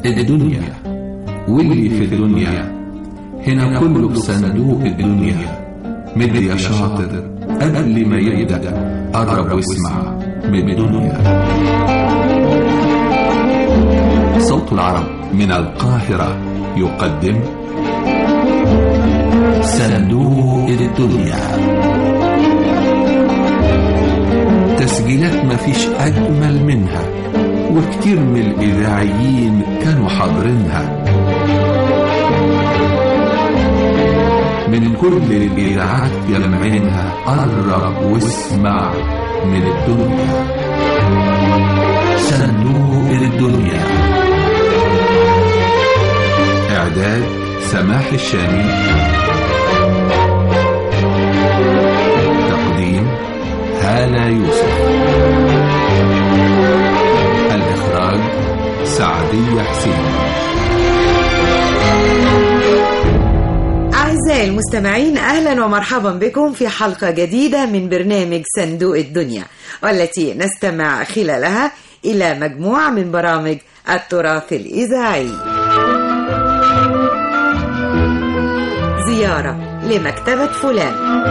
الدنيا واللي في الدنيا هنا كله بصندوق الدنيا مد يا شاطر قبل ما يبدأ قرب واسمع من الدنيا صوت العرب من القاهرة يقدم صندوق الدنيا تسجيلات مفيش أجمل منها وكتير من الإذاعيين كانوا حاضرينها من كل الإذاعات يلمعينها قرب واسمع من الدنيا صندوق الدنيا إعداد سماح الشامي تقديم هالة يوسف الإخراج سعدية حسين أعزائي المستمعين أهلا ومرحبا بكم في حلقة جديدة من برنامج صندوق الدنيا والتي نستمع خلالها إلى مجموعة من برامج التراث الإذاعي زيارة لمكتبة فلان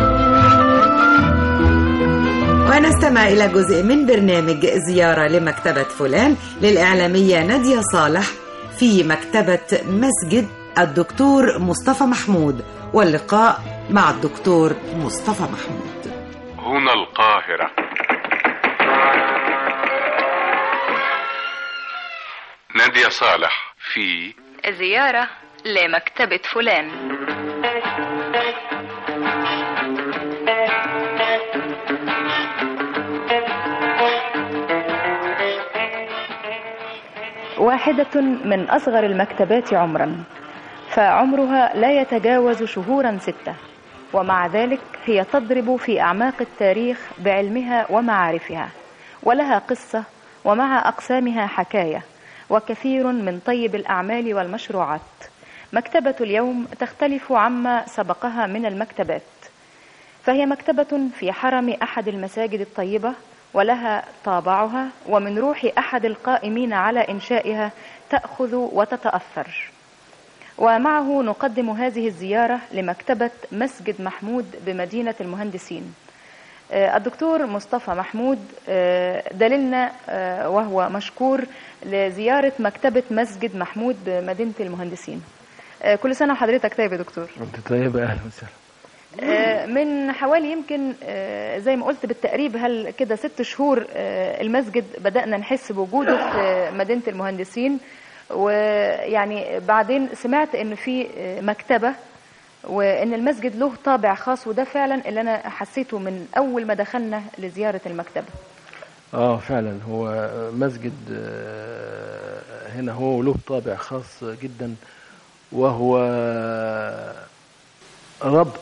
ونستمع إلى جزء من برنامج زيارة لمكتبة فلان للإعلامية نادية صالح في مكتبة مسجد الدكتور مصطفى محمود واللقاء مع الدكتور مصطفى محمود هنا القاهرة نادية صالح في زيارة لمكتبة فلان واحدة من أصغر المكتبات عمرا فعمرها لا يتجاوز شهورا ستة ومع ذلك هي تضرب في أعماق التاريخ بعلمها ومعارفها ولها قصة ومع أقسامها حكاية وكثير من طيب الأعمال والمشروعات مكتبة اليوم تختلف عما سبقها من المكتبات فهي مكتبة في حرم أحد المساجد الطيبة ولها طابعها ومن روح أحد القائمين على إنشائها تأخذ وتتأثر ومعه نقدم هذه الزيارة لمكتبة مسجد محمود بمدينة المهندسين الدكتور مصطفى محمود دللنا وهو مشكور لزيارة مكتبة مسجد محمود بمدينة المهندسين كل سنة وحضرتك طيب يا دكتور انت طيبة اهلا وسهلا من حوالي يمكن زي ما قلت بالتقريب هل كده ست شهور المسجد بدأنا نحس بوجوده في مدينة المهندسين ويعني بعدين سمعت ان في مكتبة وان المسجد له طابع خاص وده فعلا اللي انا حسيته من اول ما دخلنا لزيارة المكتبة اه فعلا هو مسجد هنا هو له طابع خاص جدا وهو ربط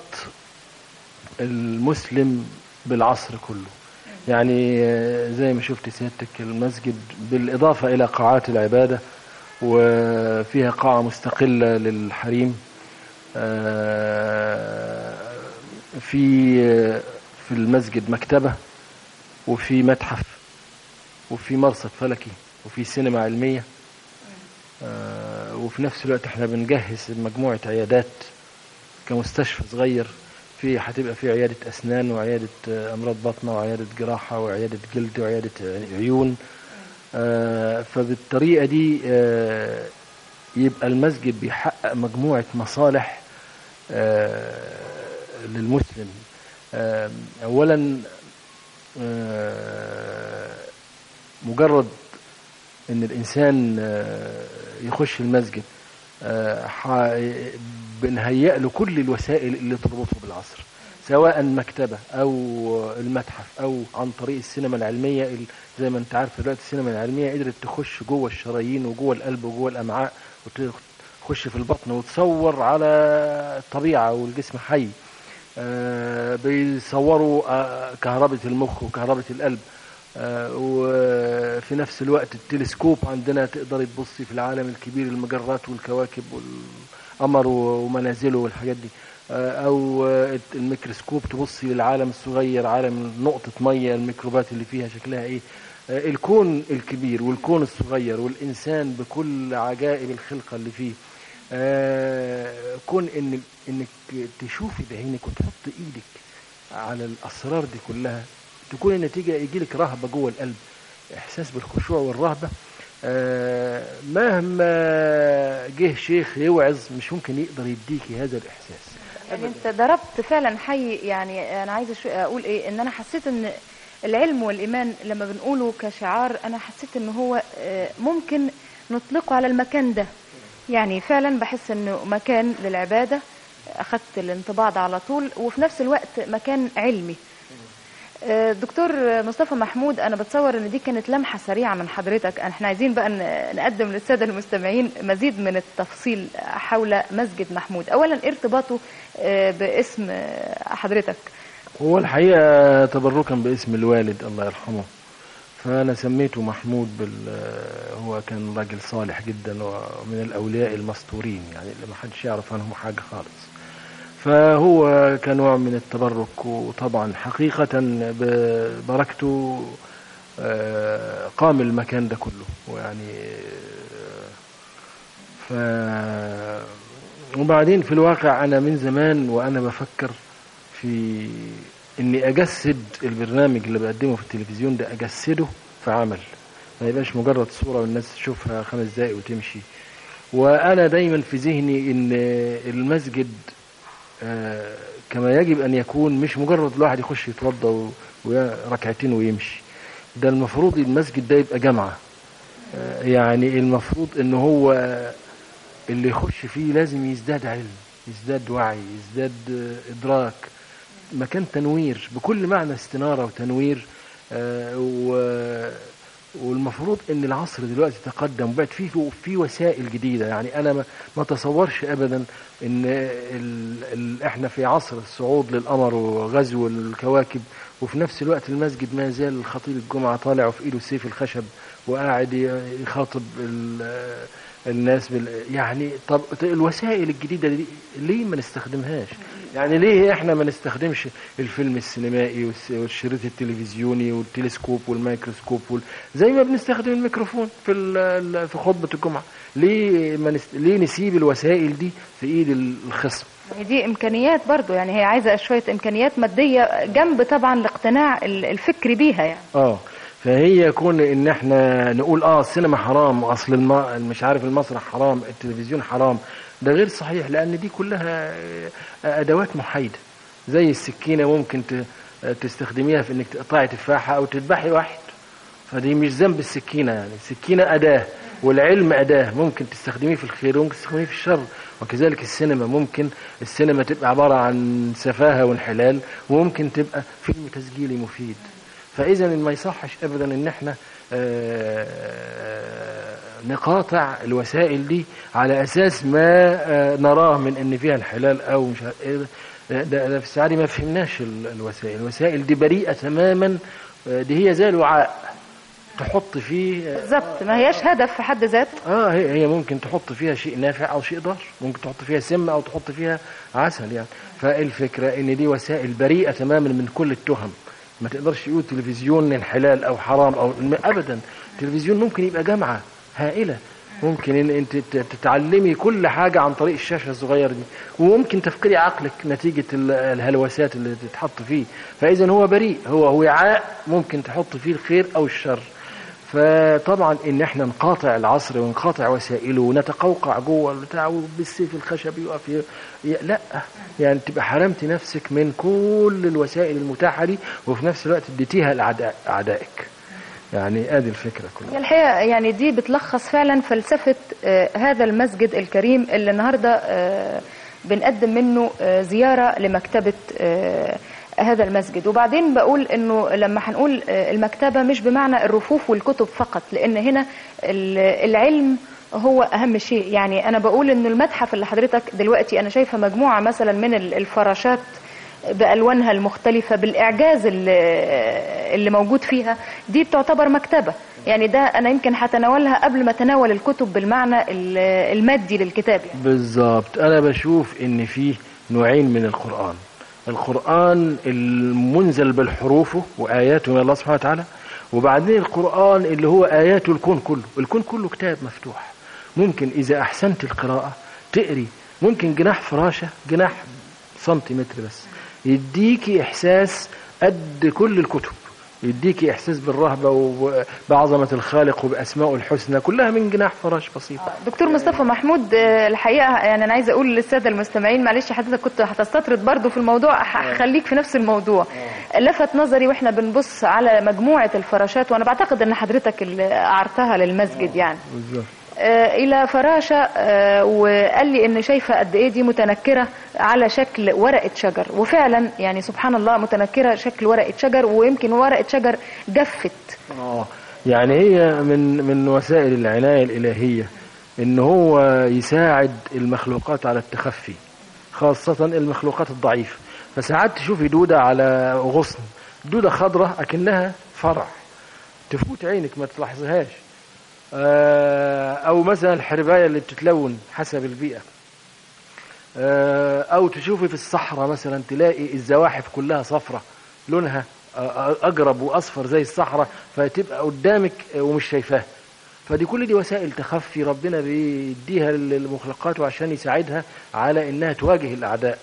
المسلم بالعصر كله يعني زي ما شفت سيادتك المسجد بالإضافة إلى قاعات العبادة وفيها قاعة مستقلة للحريم في في المسجد مكتبة وفي متحف وفي مرصد فلكي وفي سينما علمية وفي نفس الوقت احنا بنجهز مجموعة عيادات كمستشفى صغير في هتبقى في عيادة أسنان وعيادة أمراض بطنة وعيادة جراحة وعيادة جلد وعيادة عيون آه فبالطريقة دي آه يبقى المسجد بيحقق مجموعة مصالح آه للمسلم أولا مجرد ان الانسان يخش المسجد بنهيئ له كل الوسائل اللي تربطه بالعصر سواء مكتبة او المتحف او عن طريق السينما العلمية زي ما انت عارف دلوقتي السينما العلمية قدرت تخش جوه الشرايين وجوه القلب وجوه الامعاء وتخش في البطن وتصور على الطبيعة والجسم حي بيصوروا كهربة المخ وكهربة القلب وفي نفس الوقت التلسكوب عندنا تقدر تبصي في العالم الكبير المجرات والكواكب والقمر ومنازله والحاجات دي آه، او آه، الميكروسكوب تبصي للعالم الصغير عالم نقطة مية الميكروبات اللي فيها شكلها ايه آه، الكون الكبير والكون الصغير والانسان بكل عجائب الخلقة اللي فيه آه، كون ان انك تشوفي بعينك وتحط ايدك على الاسرار دي كلها تكون النتيجة يجي لك رهبة جوه القلب احساس بالخشوع والرهبة آه، مهما جه شيخ يوعظ مش ممكن يقدر يديكي هذا الاحساس يعني انت ضربت فعلا حي يعني انا عايزه شو اقول ايه ان انا حسيت ان العلم والايمان لما بنقوله كشعار انا حسيت ان هو آه، ممكن نطلقه على المكان ده يعني فعلا بحس انه مكان للعباده اخذت الانطباع ده على طول وفي نفس الوقت مكان علمي آه، دكتور مصطفى محمود انا بتصور ان دي كانت لمحه سريعه من حضرتك احنا عايزين بقى ن- نقدم للساده المستمعين مزيد من التفصيل حول مسجد محمود اولا إيه ارتباطه آه، باسم آه، حضرتك هو الحقيقة تبركا باسم الوالد الله يرحمه فأنا سميته محمود بال هو كان راجل صالح جدا ومن الأولياء المستورين يعني اللي ما حدش يعرف عنهم حاجة خالص فهو كنوع من التبرك وطبعا حقيقة ببركته آه، قام المكان ده كله ويعني ف وبعدين في الواقع أنا من زمان وأنا بفكر في اني اجسد البرنامج اللي بقدمه في التلفزيون ده اجسده في عمل ما يبقاش مجرد صورة والناس تشوفها خمس دقايق وتمشي وانا دايما في ذهني ان المسجد آه، كما يجب ان يكون مش مجرد الواحد يخش يتوضا و- وركعتين ويمشي ده المفروض المسجد ده يبقى جامعة آه، يعني المفروض ان هو اللي يخش فيه لازم يزداد علم يزداد وعي يزداد آه، ادراك مكان تنوير بكل معنى استنارة وتنوير آه، و- والمفروض ان العصر دلوقتي تقدم وبقت فيه في وسائل جديده يعني انا ما ما تصورش ابدا ان ال ال احنا في عصر الصعود للقمر وغزو الكواكب وفي نفس الوقت المسجد ما زال الخطيب الجمعه طالع وفي ايده سيف الخشب وقاعد ي- يخاطب ال- الناس بال يعني طب الوسائل الجديده دي ليه ما نستخدمهاش يعني ليه احنا ما نستخدمش الفيلم السينمائي والس- والشريط التلفزيوني والتلسكوب والميكروسكوب وال... زي ما بنستخدم الميكروفون في ال- ال- في خطبه الجمعه ليه ما نست... ليه نسيب الوسائل دي في ايد الخصم هي دي امكانيات برضو يعني هي عايزه شويه امكانيات ماديه جنب طبعا الاقتناع ال- الفكري بيها يعني اه فهي كون ان احنا نقول اه السينما حرام اصل الم... مش عارف المسرح حرام التلفزيون حرام ده غير صحيح لان دي كلها آه، ادوات محايده زي السكينه ممكن ت... تستخدميها في انك تقطعي تفاحه او تذبحي واحد فدي مش ذنب السكينه يعني السكينه اداه والعلم اداه ممكن تستخدميه في الخير وممكن تستخدميه في الشر وكذلك السينما ممكن السينما تبقى عباره عن سفاهه وانحلال وممكن تبقى فيلم تسجيلي مفيد فاذا ما يصحش ابدا ان احنا آه، نقاطع الوسائل دي على اساس ما آه، نراه من ان فيها انحلال او مش عارف إيه. ده, ده في السعادة ما فهمناش ال- الوسائل الوسائل دي بريئة تماما آه، دي هي زي الوعاء تحط فيه آه، بالظبط ما هياش هدف في حد ذاته اه هي هي ممكن تحط فيها شيء نافع او شيء ضار ممكن تحط فيها سم او تحط فيها عسل يعني فالفكره ان دي وسائل بريئه تماما من كل التهم ما تقدرش تقول تلفزيون انحلال او حرام او ابدا التلفزيون ممكن يبقى جامعه هائله ممكن ان انت ت- تتعلمي كل حاجه عن طريق الشاشه الصغيره دي وممكن تفقدي عقلك نتيجه ال- الهلوسات اللي تتحط فيه فاذا هو بريء هو وعاء ممكن تحط فيه الخير او الشر فطبعا ان احنا نقاطع العصر ونقاطع وسائله ونتقوقع جوه البتاع بالسيف الخشبي يقف ي... ي... لا يعني تبقى حرمت نفسك من كل الوسائل المتاحه دي وفي نفس الوقت اديتيها لاعداء اعدائك يعني ادي الفكره هي كلها الحقيقة يعني دي بتلخص فعلا فلسفة آه، هذا المسجد الكريم اللي النهاردة آه، بنقدم منه آه، زيارة لمكتبة آه، هذا المسجد وبعدين بقول انه لما هنقول آه، المكتبة مش بمعنى الرفوف والكتب فقط لان هنا ال- العلم هو اهم شيء يعني انا بقول انه المتحف اللي حضرتك دلوقتي انا شايفة مجموعة مثلا من ال- الفراشات بألوانها المختلفة بالإعجاز اللي, اللي موجود فيها دي بتعتبر مكتبة يعني ده أنا يمكن هتناولها قبل ما أتناول الكتب بالمعنى ال- المادي للكتاب يعني. بالظبط انا بشوف ان في نوعين من القرآن القرآن المنزل بالحروفه وآياته من الله سبحانه وتعالى وبعدين القرآن اللي هو آيات الكون كله الكون كله كتاب مفتوح ممكن إذا أحسنت القراءة تقري ممكن جناح فراشة جناح سنتيمتر بس يديكي إحساس قد كل الكتب يديكي إحساس بالرهبة وبعظمة الخالق وبأسمائه الحسنى كلها من جناح فراش بسيط دكتور مصطفى محمود آه، الحقيقه يعني انا عايزه اقول للساده المستمعين معلش حضرتك كنت هتستطرد برضو في الموضوع هخليك في نفس الموضوع لفت نظري واحنا بنبص على مجموعه الفراشات وانا بعتقد ان حضرتك اللي اعرتها للمسجد يعني بالظبط آه، الى فراشه آه، وقال لي ان شايفه قد ايه دي متنكره على شكل ورقه شجر وفعلا يعني سبحان الله متنكره شكل ورقه شجر ويمكن ورقه شجر جفت اه يعني هي من من وسائل العناية الإلهية إن هو يساعد المخلوقات على التخفي خاصة المخلوقات الضعيفة فساعات تشوفي دودة على غصن دودة خضراء أكنها فرع تفوت عينك ما تلاحظهاش آه، أو مثلا الحرباية اللي بتتلون حسب البيئة آه، أو تشوفي في الصحراء مثلا تلاقي الزواحف كلها صفرة لونها آه، أجرب وأصفر زي الصحراء فتبقى قدامك ومش شايفاها فدي كل دي وسائل تخفي ربنا بيديها للمخلوقات عشان يساعدها على انها تواجه الاعداء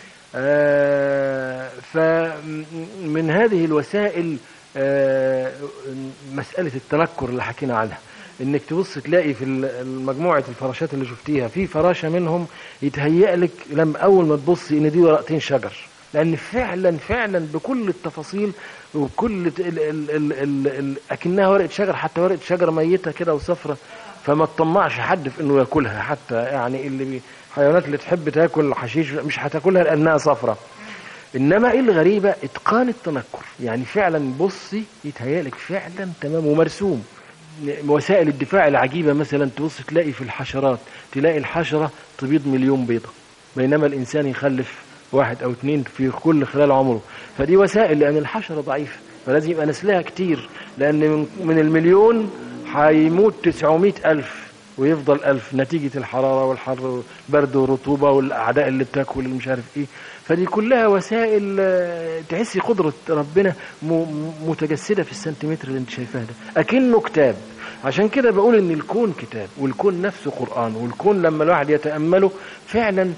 آه، فمن هذه الوسائل آه، مسألة التنكر اللي حكينا عنها انك تبص تلاقي في ال- مجموعة الفراشات اللي شفتيها في فراشة منهم يتهيأ لك لما اول ما تبصي ان دي ورقتين شجر لان فعلا فعلا بكل التفاصيل وكل ال ال ال ال ال اكنها ورقه شجر حتى ورقه شجر ميته كده وصفرة فما تطمعش حد في انه ياكلها حتى يعني اللي بي الحيوانات اللي تحب تاكل حشيش مش هتاكلها لانها صفرة انما ايه الغريبه اتقان التنكر يعني فعلا بصي يتهيألك فعلا تمام ومرسوم وسائل الدفاع العجيبه مثلا تبص تلاقي في الحشرات تلاقي الحشره تبيض مليون بيضه بينما الانسان يخلف واحد او اتنين في كل خلال عمره فدي وسائل لان الحشره ضعيفه فلازم يبقى نسلها كتير لان من, من المليون هيموت 900 الف ويفضل ألف نتيجة الحرارة والحر برد والرطوبة والأعداء اللي بتاكل اللي مش عارف إيه فدي كلها وسائل آه، تحسي قدرة ربنا م- متجسدة في السنتيمتر اللي انت شايفاه ده أكنه كتاب عشان كده بقول ان الكون كتاب والكون نفسه قرآن والكون لما الواحد يتأمله فعلا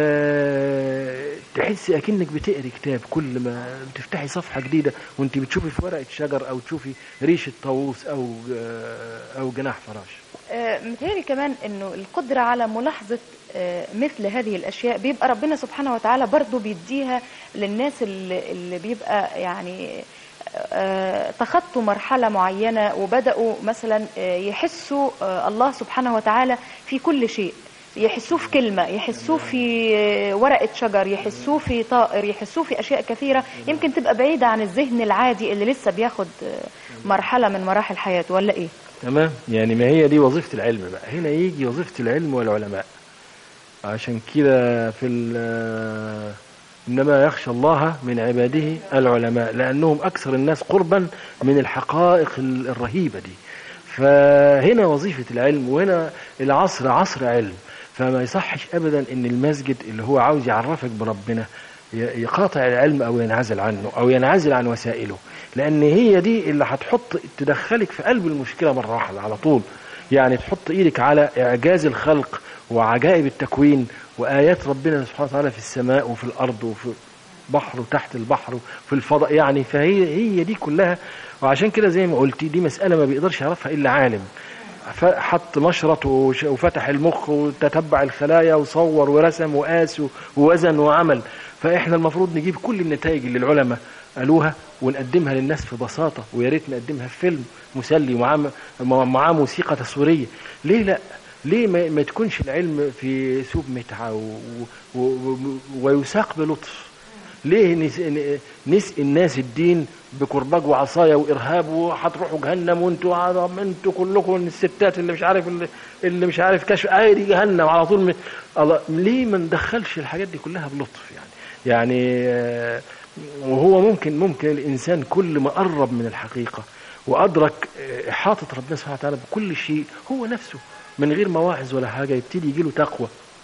آه، تحسي اكنك بتقري كتاب كل ما بتفتحي صفحة جديدة وانت بتشوفي في ورقة شجر او تشوفي ريشة طاووس او آه، او جناح فراش آه، متهيألي كمان انه القدرة على ملاحظة آه، مثل هذه الاشياء بيبقى ربنا سبحانه وتعالى برضو بيديها للناس اللي, اللي بيبقى يعني آه، تخطوا مرحلة معينة وبدأوا مثلا آه، يحسوا آه، الله سبحانه وتعالى في كل شيء يحسوه في كلمة يحسوه في آه، ورقة شجر يحسوه في طائر يحسوه في أشياء كثيرة يمكن تبقى بعيدة عن الذهن العادي اللي لسه بياخد آه، مرحلة من مراحل حياته ولا إيه؟ تمام يعني ما هي دي وظيفة العلم بقى هنا يجي وظيفة العلم والعلماء عشان كده في ال- إنما يخشى الله من عباده العلماء لأنهم أكثر الناس قربا من الحقائق ال- الرهيبة دي فهنا وظيفة العلم وهنا العصر عصر علم فما يصحش أبدا إن المسجد اللي هو عاوز يعرفك بربنا ي- يقاطع العلم أو ينعزل عنه أو ينعزل عن وسائله لأن هي دي اللي هتحط تدخلك في قلب المشكلة مرة واحدة على طول يعني تحط إيدك على إعجاز الخلق وعجائب التكوين وآيات ربنا سبحانه وتعالى في السماء وفي الأرض وفي بحر وتحت البحر وفي الفضاء يعني فهي هي دي كلها وعشان كده زي ما قلتي دي مسألة ما بيقدرش يعرفها إلا عالم ف- حط مشرط وش- وفتح المخ وتتبع الخلايا وصور ورسم وقاس ووزن وعمل فإحنا المفروض نجيب كل النتائج اللي العلماء قالوها ونقدمها للناس في بساطة ويا ريت نقدمها في فيلم مسلي ومعاه معاه موسيقى تصويرية ليه لا ليه ما, ما تكونش العلم في سوب متعة و... و... و... ويساق بلطف ليه نس... ن- نسقي الناس الدين بكرباج وعصايه وارهاب وهتروحوا جهنم وانتوا عظم انتوا كلكم الستات اللي مش عارف اللي, اللي مش عارف كشف اي دي جهنم على طول من... الله ليه ما ندخلش الحاجات دي كلها بلطف يعني يعني آه، وهو ممكن ممكن الانسان كل ما قرب من الحقيقه وادرك آه، احاطه ربنا سبحانه وتعالى بكل شيء هو نفسه من غير مواعظ ولا حاجه يبتدي يجيله تقوى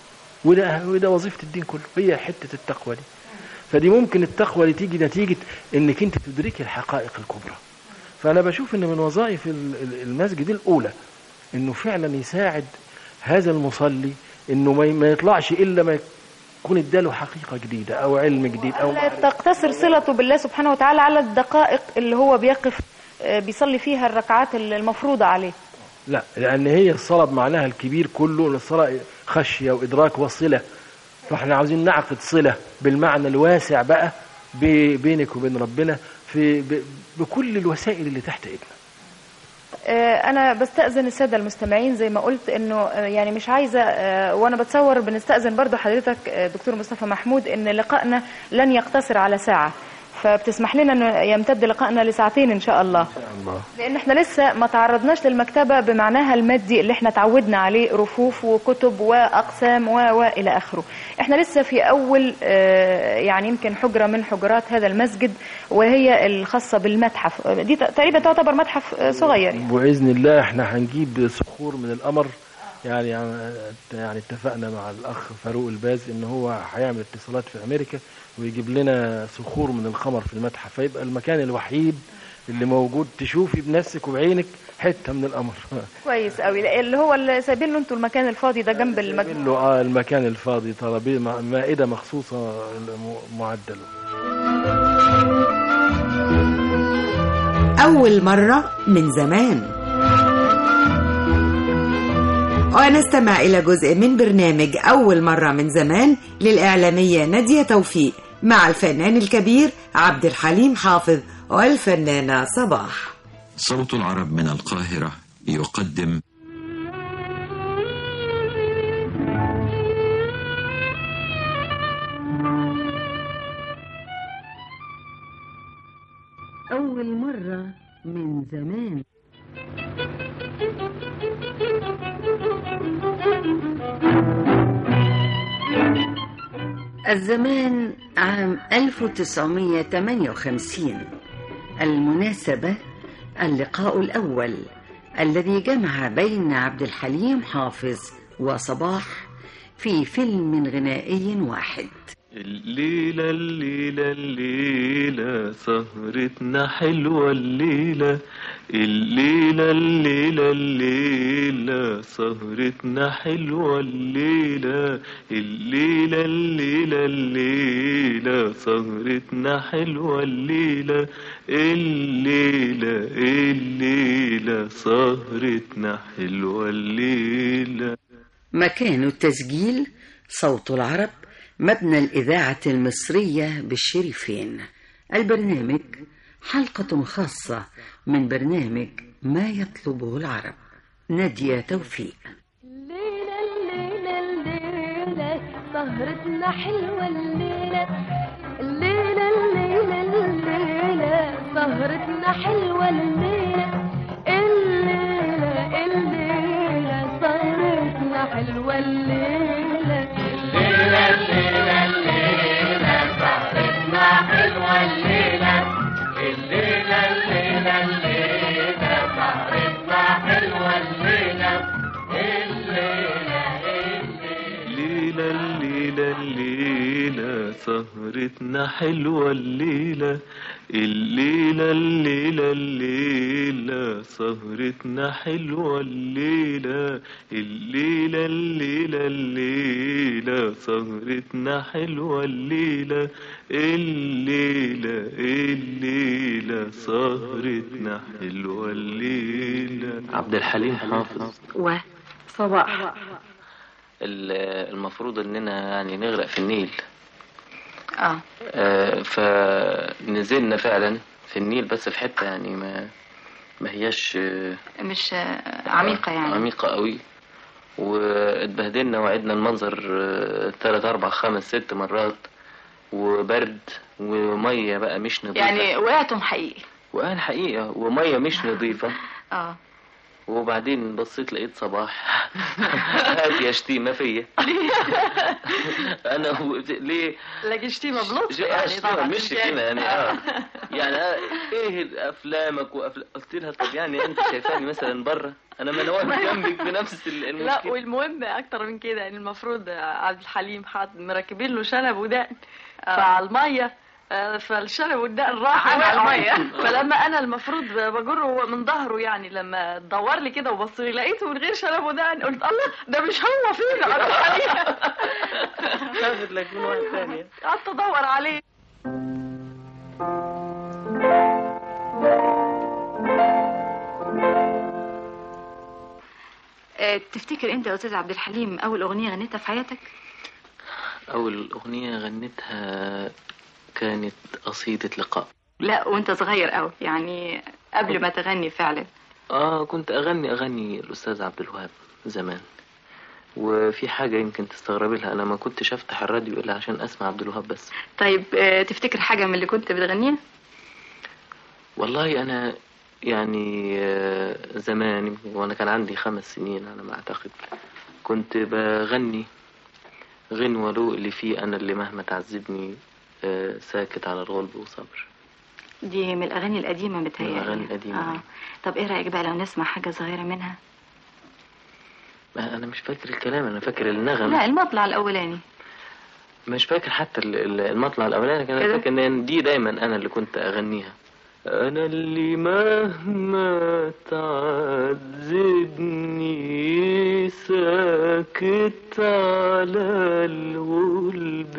وده وده وظيفه الدين كله هي حته التقوى دي فدي ممكن التقوى دي تيجي نتيجه انك انت تدركي الحقائق الكبرى فانا بشوف ان من وظائف ال- ال- المسجد الاولى انه فعلا يساعد هذا المصلي انه ما ي- ما يطلعش الا ما يكون اداله حقيقه جديده او علم جديد او لا تقتصر صلته بالله سبحانه وتعالى على الدقائق اللي هو بيقف آه، بيصلي فيها الركعات المفروضة عليه لا لان هي الصلاه بمعناها الكبير كله ان الصلاه خشيه وادراك وصله فاحنا عاوزين نعقد صله بالمعنى الواسع بقى ب- بينك وبين ربنا في ب- بكل الوسائل اللي تحت ايدنا آه، انا بستأذن السادة المستمعين زي ما قلت انه آه، يعني مش عايزة آه، وانا بتصور بنستأذن برضو حضرتك آه، دكتور مصطفى محمود ان لقائنا لن يقتصر على ساعة فبتسمح لنا انه يمتد لقائنا لساعتين ان شاء الله الله لان احنا لسه ما تعرضناش للمكتبة بمعناها المادي اللي احنا تعودنا عليه رفوف وكتب واقسام و والى اخره احنا لسه في اول آه، يعني يمكن حجرة من حجرات هذا المسجد وهي الخاصة بالمتحف دي تقريبا تعتبر متحف آه، صغير باذن الله احنا هنجيب صخور من القمر يعني يعني اتفقنا مع الاخ فاروق الباز ان هو هيعمل اتصالات في امريكا ويجيب لنا صخور من القمر في المتحف فيبقى المكان الوحيد اللي موجود تشوفي بنفسك وبعينك حته من القمر كويس قوي اللي هو اللي سايبين له انتوا المكان الفاضي ده جنب المجموعة قال له اه المكان الفاضي طلبيه مع- مائده مخصوصه م- معده له أول مرة من زمان ونستمع إلى جزء من برنامج أول مرة من زمان للإعلامية نادية توفيق مع الفنان الكبير عبد الحليم حافظ والفنانة صباح صوت العرب من القاهرة يقدم أول مرة من زمان الزمان عام 1958 المناسبة اللقاء الأول الذي جمع بين عبد الحليم حافظ وصباح في فيلم غنائي واحد الليلة الليلة الليلة سهرتنا حلوة الليلة الليلة الليلة الليلة سهرتنا حلوة الليلة الليلة الليلة الليلة سهرتنا حلوة الليلة الليلة الليلة سهرتنا حلوة الليلة مكان التسجيل صوت العرب مبنى الإذاعة المصرية بالشريفين البرنامج حلقة خاصة من برنامج ما يطلبه العرب نادية توفيق الليلة الليلة الليلة سهرتنا حلوة الليلة الليلة الليلة الليلة سهرتنا حلوة الليلة الليلة الليلة سهرتنا حلوة الليلة الليلة الليلة الليلة سهرتنا حلوة الليلة الليلة الليلة الليلة سهرتنا حلوة الليلة ليلة الليلة الليلة سهرتنا حلوة الليلة الليلة الليلة الليلة سهرتنا حلوة الليلة الليلة الليلة الليلة سهرتنا حلوة الليلة الليلة الليلة سهرتنا حلوة الليلة عبد الحليم حافظ وصباح ال- المفروض اننا يعني نغرق في النيل اه آه، فنزلنا فعلا في النيل بس في حتة يعني ما ما هياش آه، مش عميقة يعني عميقة قوي واتبهدلنا وعدنا المنظر آه، تلات أربع خمس ست مرات وبرد ومية بقى مش نظيفة يعني وقعتم حقيقي وقال حقيقة ومية مش نظيفة اه وبعدين بصيت لقيت صباح هات يا شتيمة فيا انا و... ليه لكن شتيمة بلطف ج- آه، يعني شتيمة طبعا مش شتيمة يعني اه يعني آه، ايه افلامك وأفل... قلت لها طب يعني انت شايفاني مثلا بره انا ما انا واقف جنبك بنفس ال- لا المشكله والمهم اكتر من كده يعني المفروض عبد الحليم حاط مركبين له شنب ودقن فعلى الميه آه، فالشنب والدقن راح على على المية. الميه فلما انا المفروض بجره من ظهره يعني لما دور لي كده وبص لي لقيته من غير شنب ودقن قلت الله ده مش هو فين عبد الحليم خافت لك من واحد ثاني قعدت ادور عليه آه، تفتكر انت يا استاذ عبد الحليم اول اغنيه غنيتها في حياتك اول اغنيه غنيتها كانت قصيده لقاء لا وانت صغير قوي يعني قبل ما تغني فعلا اه كنت اغني اغاني الاستاذ عبد الوهاب زمان وفي حاجه يمكن تستغربي لها انا ما كنتش افتح الراديو الا عشان اسمع عبد الوهاب بس طيب آه، تفتكر حاجه من اللي كنت بتغنيها والله انا يعني آه، زمان وانا كان عندي خمس سنين على ما اعتقد كنت بغني غنوة له اللي فيه انا اللي مهما تعذبني آه، ساكت على الغلب وصبر دي من الاغاني القديمه متهيألي الأغاني القديمة. آه. طب ايه رايك بقى لو نسمع حاجه صغيره منها ما انا مش فاكر الكلام انا فاكر النغم لا المطلع الاولاني مش فاكر حتى ال- ال- المطلع الاولاني كان كده؟ فاكر ان دي دايما انا اللي كنت اغنيها انا اللي مهما تعذبني ساكت على الغلب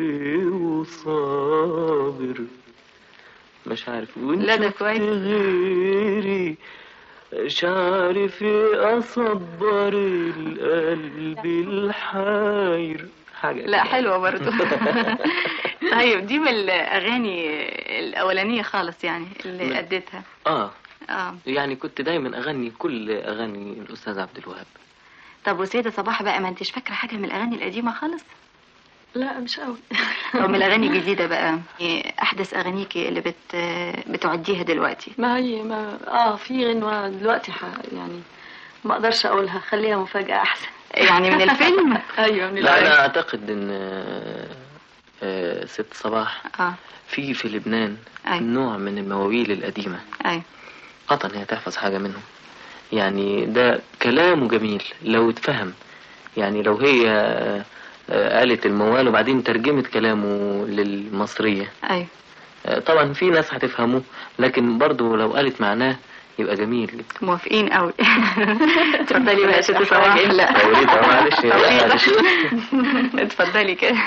وصابر مش عارف وإن لا ده شفت كويس. غيري مش عارف اصبر القلب الحاير حاجه لا حلوه برضو طيب دي من الاغاني الاولانيه خالص يعني اللي من- اديتها اه اه يعني كنت دايما اغني كل اغاني الاستاذ عبد الوهاب طب وسيدة صباح بقى ما انتش فاكره حاجه من الاغاني القديمه خالص لا مش قوي او من الاغاني الجديده بقى إيه احدث اغانيكي اللي بت بتعديها دلوقتي ما هي ما اه في غنوة دلوقتي ح... يعني ما اقدرش اقولها خليها مفاجأة احسن يعني من الفيلم ايوه من لا الفيلم انا اعتقد ان آه، آه، ست صباح اه في في لبنان أي. نوع من المواويل القديمه اي قطعا هي تحفظ حاجه منهم يعني ده كلامه جميل لو اتفهم يعني لو هي آه، آه، قالت الموال وبعدين ترجمت كلامه للمصريه اي آه، طبعا في ناس هتفهمه لكن برضه لو قالت معناه يبقى جميل موافقين قوي اتفضلي بقى يا ست صباح لا توريد معلش لا، معلش اتفضلي كده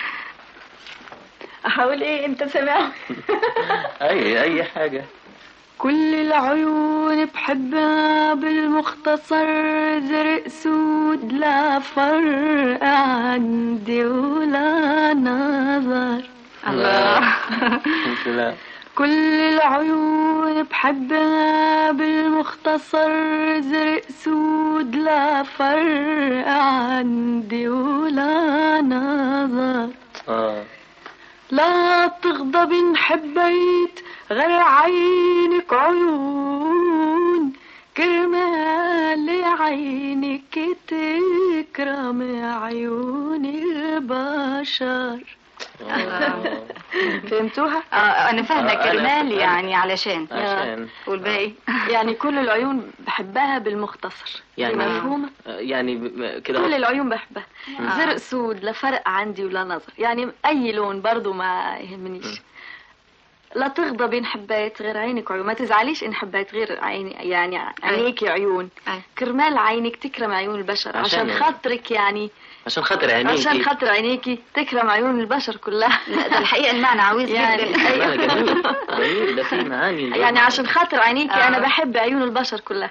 احاول ايه انت سامع اي اي حاجه كل العيون بحبها بالمختصر زرق سود لا فرق عندي ولا نظر الله لا كل العيون بحبها بالمختصر زرق سود لا فرق عندي ولا نظر اه لا تغضب إن حبيت غير عينك عيون كرمال عينك تكرم عيون البشر فهمتوها؟ اه انا فاهمه آه، أنا- كرمال أنا- يعني علشان عشان والباقي يعني كل العيون بحبها بالمختصر يعني مفهومة؟ آه، يعني ب- كده كل العيون بحبها مم. زرق سود لا فرق عندي ولا نظر يعني اي لون برضو ما يهمنيش لا تغضبي ان حبيت غير عينك عيون ما تزعليش ان حبيت غير عيني يعني عينيكي عيون كرمال عينك تكرم عيون البشر عشان عشان يعني. خاطرك يعني عشان خاطر عينيكي عشان خاطر عينيكي تكرم عيون البشر كلها لا ده الحقيقه المعنى عاوز يعني جدا لا، جميل جميل ده في معاني يعني عشان خاطر عينيكي آه. انا بحب عيون البشر كلها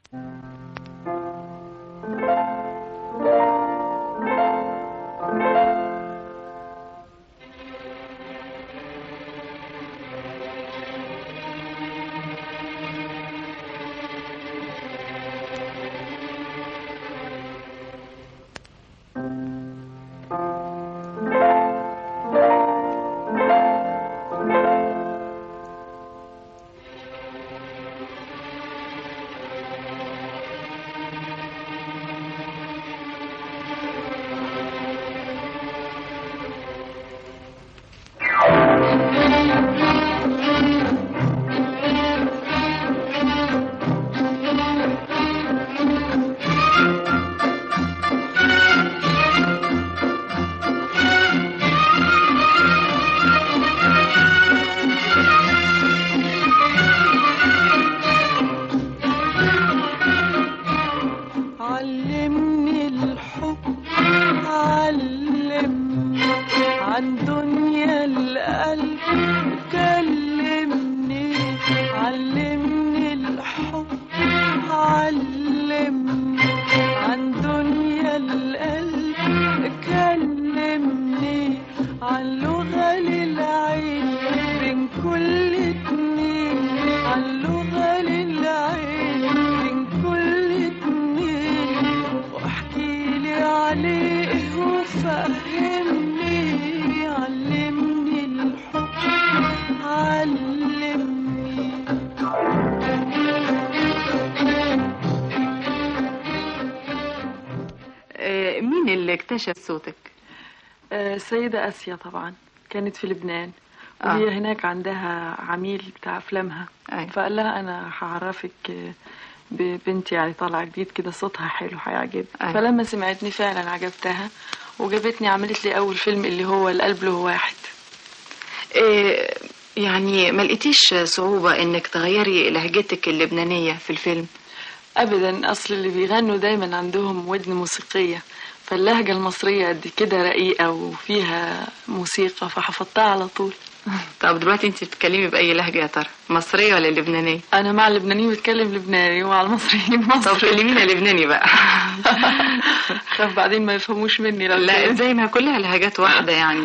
اللي اكتشف صوتك آه، السيدة آسيا طبعا كانت في لبنان آه. وهي هناك عندها عميل بتاع أفلامها أي. فقال لها أنا هعرفك آه، ببنتي يعني طالعة جديد كده صوتها حلو هيعجبك أي. فلما سمعتني فعلا عجبتها وجابتني عملت لي أول فيلم اللي هو القلب له واحد إيه يعني ما لقيتيش صعوبة انك تغيري لهجتك اللبنانية في الفيلم أبدا أصل اللي بيغنوا دايما عندهم ودن موسيقية فاللهجة المصرية قد كده رقيقة وفيها موسيقى فحفظتها على طول طب دلوقتي انت بتتكلمي بأي لهجة يا ترى مصرية ولا لبنانية أنا مع اللبنانيين بتكلم لبناني ومع المصريين مصري طب كلمينا لبناني بقى خاف بعدين ما يفهموش مني لو لا كده. زي ما كلها لهجات واحدة يعني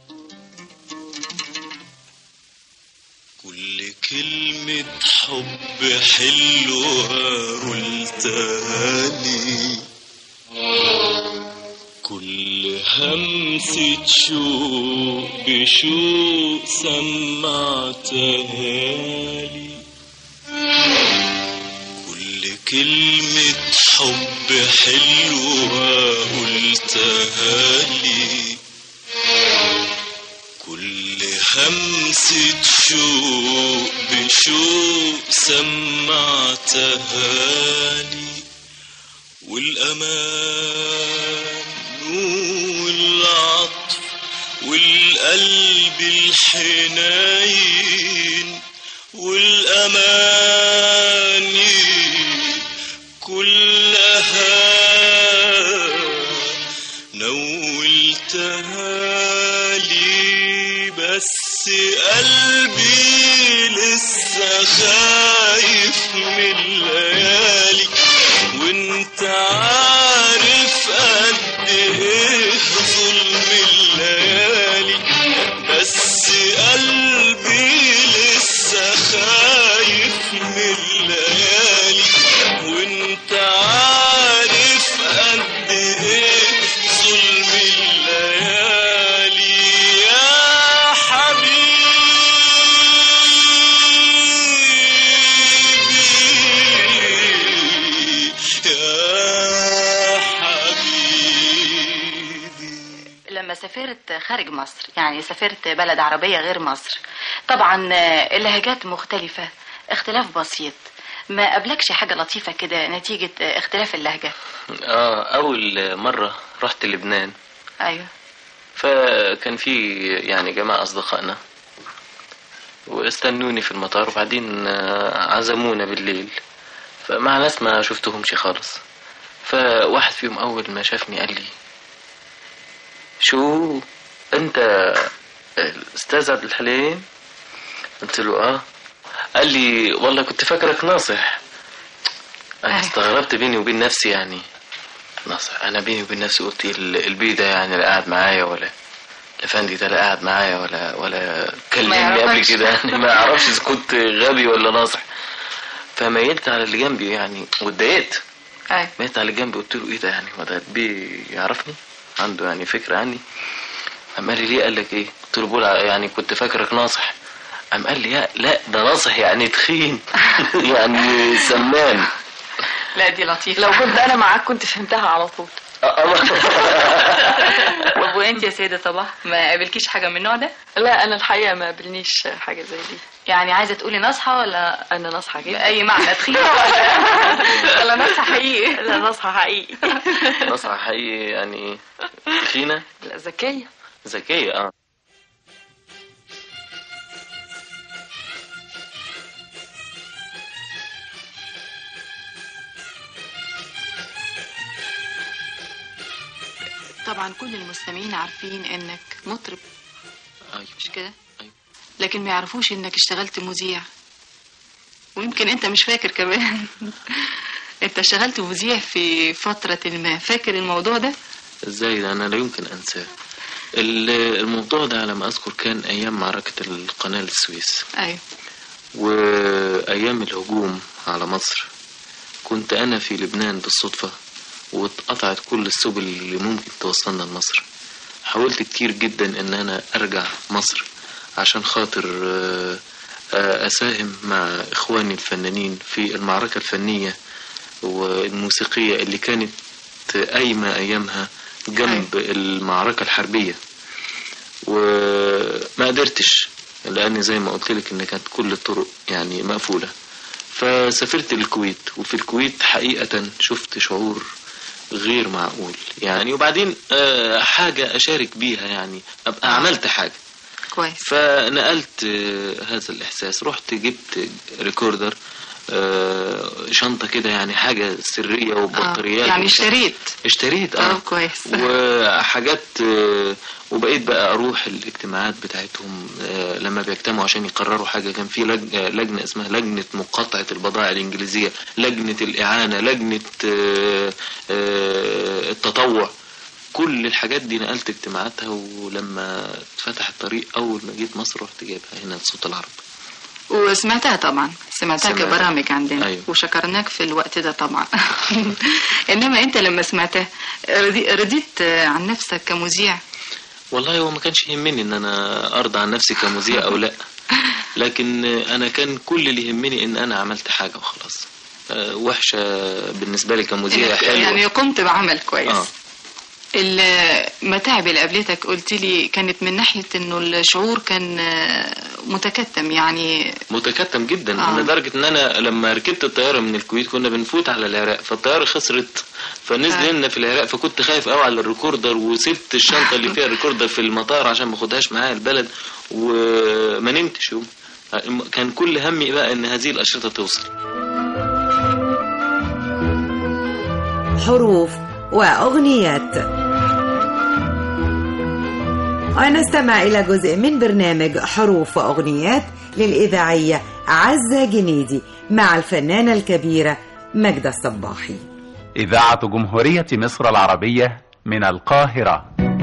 كل كلمة حب حلوة قلتها لي كل همسة شوق بشوق سمعتها لي كل كلمة حب حلوة قلتها لي كل همسة شوق بشوق سمعتها لي والأمان والعطف والقلب الحنين والأماني كلها نولتها لي بس قلبي لسه خايف من الليالي وانت عارف قد ايه ظلم الليالي بس قلبي لسه خايف من الليالي وانت عارف قد ايه ظلم الليالي يا حبيبي يا حبيبي لما سافرت خارج مصر يعني سافرت بلد عربية غير مصر طبعا آه، اللهجات مختلفة اختلاف بسيط ما قابلكش حاجة لطيفة كده نتيجة آه، اختلاف اللهجة اه اول مرة رحت لبنان ايوه فكان في يعني جماعة أصدقائنا واستنوني في المطار وبعدين آه، عزمونا بالليل فمع ناس ما شفتهمش خالص فواحد فيهم أول ما شافني قال لي شو أنت الأستاذ عبد الحليم قلت له آه قال لي والله كنت فاكرك ناصح أنا استغربت بيني وبين نفسي يعني ناصح أنا بيني وبين نفسي قلت ال- البي ده يعني لا قاعد معايا ولا الافندي ده لا قاعد معايا ولا ولا كلمني قبل يعرفكش. كده يعني ما اعرفش اذا كنت غبي ولا ناصح فميلت على اللي جنبي يعني واتضايقت ايوه ميلت على اللي جنبي قلت له ايه ده يعني هو ده بي يعرفني عنده يعني فكره عني قام قال لي ليه قال لك ايه قلت له بقول يعني كنت فاكرك ناصح قام قال لي يا لا ده ناصح يعني تخين يعني سمان لا دي لطيفة لو كنت أنا معاك كنت فهمتها على طول طب وانت يا سيدة صباح ما قابلكيش حاجة من النوع ده لا أنا الحقيقة ما قابلنيش حاجة زي دي يعني عايزة تقولي ناصحة ولا أنا ناصحة جدا بأي معنى تخينة ولا ولا ناصحة حقيقي لا ناصحة حقيقي ناصحة حقيقي يعني تخينة لا ذكية ذكية اه طبعا كل المستمعين عارفين انك مطرب ايوه مش كده أيوة. لكن ما يعرفوش انك اشتغلت مذيع ويمكن انت مش فاكر كمان انت اشتغلت مذيع في فترة ما فاكر الموضوع ده ازاي ده انا لا يمكن انساه ال- الموضوع ده على ما اذكر كان ايام معركة القناة السويس ايوه وايام الهجوم على مصر كنت انا في لبنان بالصدفة واتقطعت كل السبل اللي ممكن توصلنا لمصر حاولت كتير جدا ان انا ارجع مصر عشان خاطر آه، آه، اساهم مع اخواني الفنانين في المعركة الفنية والموسيقية اللي كانت قايمة ايامها جنب المعركة الحربية وما قدرتش لأن زي ما قلت لك إن كانت كل الطرق يعني مقفولة فسافرت الكويت وفي الكويت حقيقة شفت شعور غير معقول يعني وبعدين آه، حاجة أشارك بيها يعني أبقى عملت حاجة كويس فنقلت آه، هذا الإحساس رحت جبت ريكوردر آه، شنطة كده يعني حاجة سرية وبطاريات يعني وبتاع. اشتريت اشتريت اه اه كويس وحاجات آه، وبقيت بقى اروح الاجتماعات بتاعتهم آه، لما بيجتمعوا عشان يقرروا حاجه كان في لج- آه، لجنه اسمها لجنه مقاطعه البضائع الانجليزيه لجنه الاعانه لجنه آه، آه، التطوع كل الحاجات دي نقلت اجتماعاتها ولما اتفتح الطريق اول ما جيت مصر رحت جايبها هنا صوت العرب وسمعتها طبعا سمعتها سمعتها. كبرامج عندنا أيوة. وشكرناك في الوقت ده طبعا انما انت لما سمعتها رضي- رضيت عن نفسك كمذيع والله هو ما كانش يهمني ان انا ارضى عن نفسي كمذيع او لا لكن انا كان كل اللي يهمني ان انا عملت حاجه وخلاص آه، وحشه بالنسبه لي كمذيع حلوه يعني قمت بعمل كويس آه. المتاعب اللي قابلتك قلت لي كانت من ناحية انه الشعور كان آه، متكتم يعني متكتم جدا آه. آه. لدرجه ان انا لما ركبت الطياره من الكويت كنا بنفوت على العراق فالطياره خسرت فنزل لنا في العراق فكنت خايف قوي على الريكوردر وسبت الشنطه اللي فيها الريكوردر في المطار عشان ما اخدهاش معايا البلد وما نمتش يوم كان كل همي بقى ان هذه الاشرطه توصل حروف وأغنيات ونستمع إلى جزء من برنامج حروف وأغنيات للإذاعية عزة جنيدي مع الفنانة الكبيرة ماجدة الصباحي إذاعة جمهورية مصر العربية من القاهرة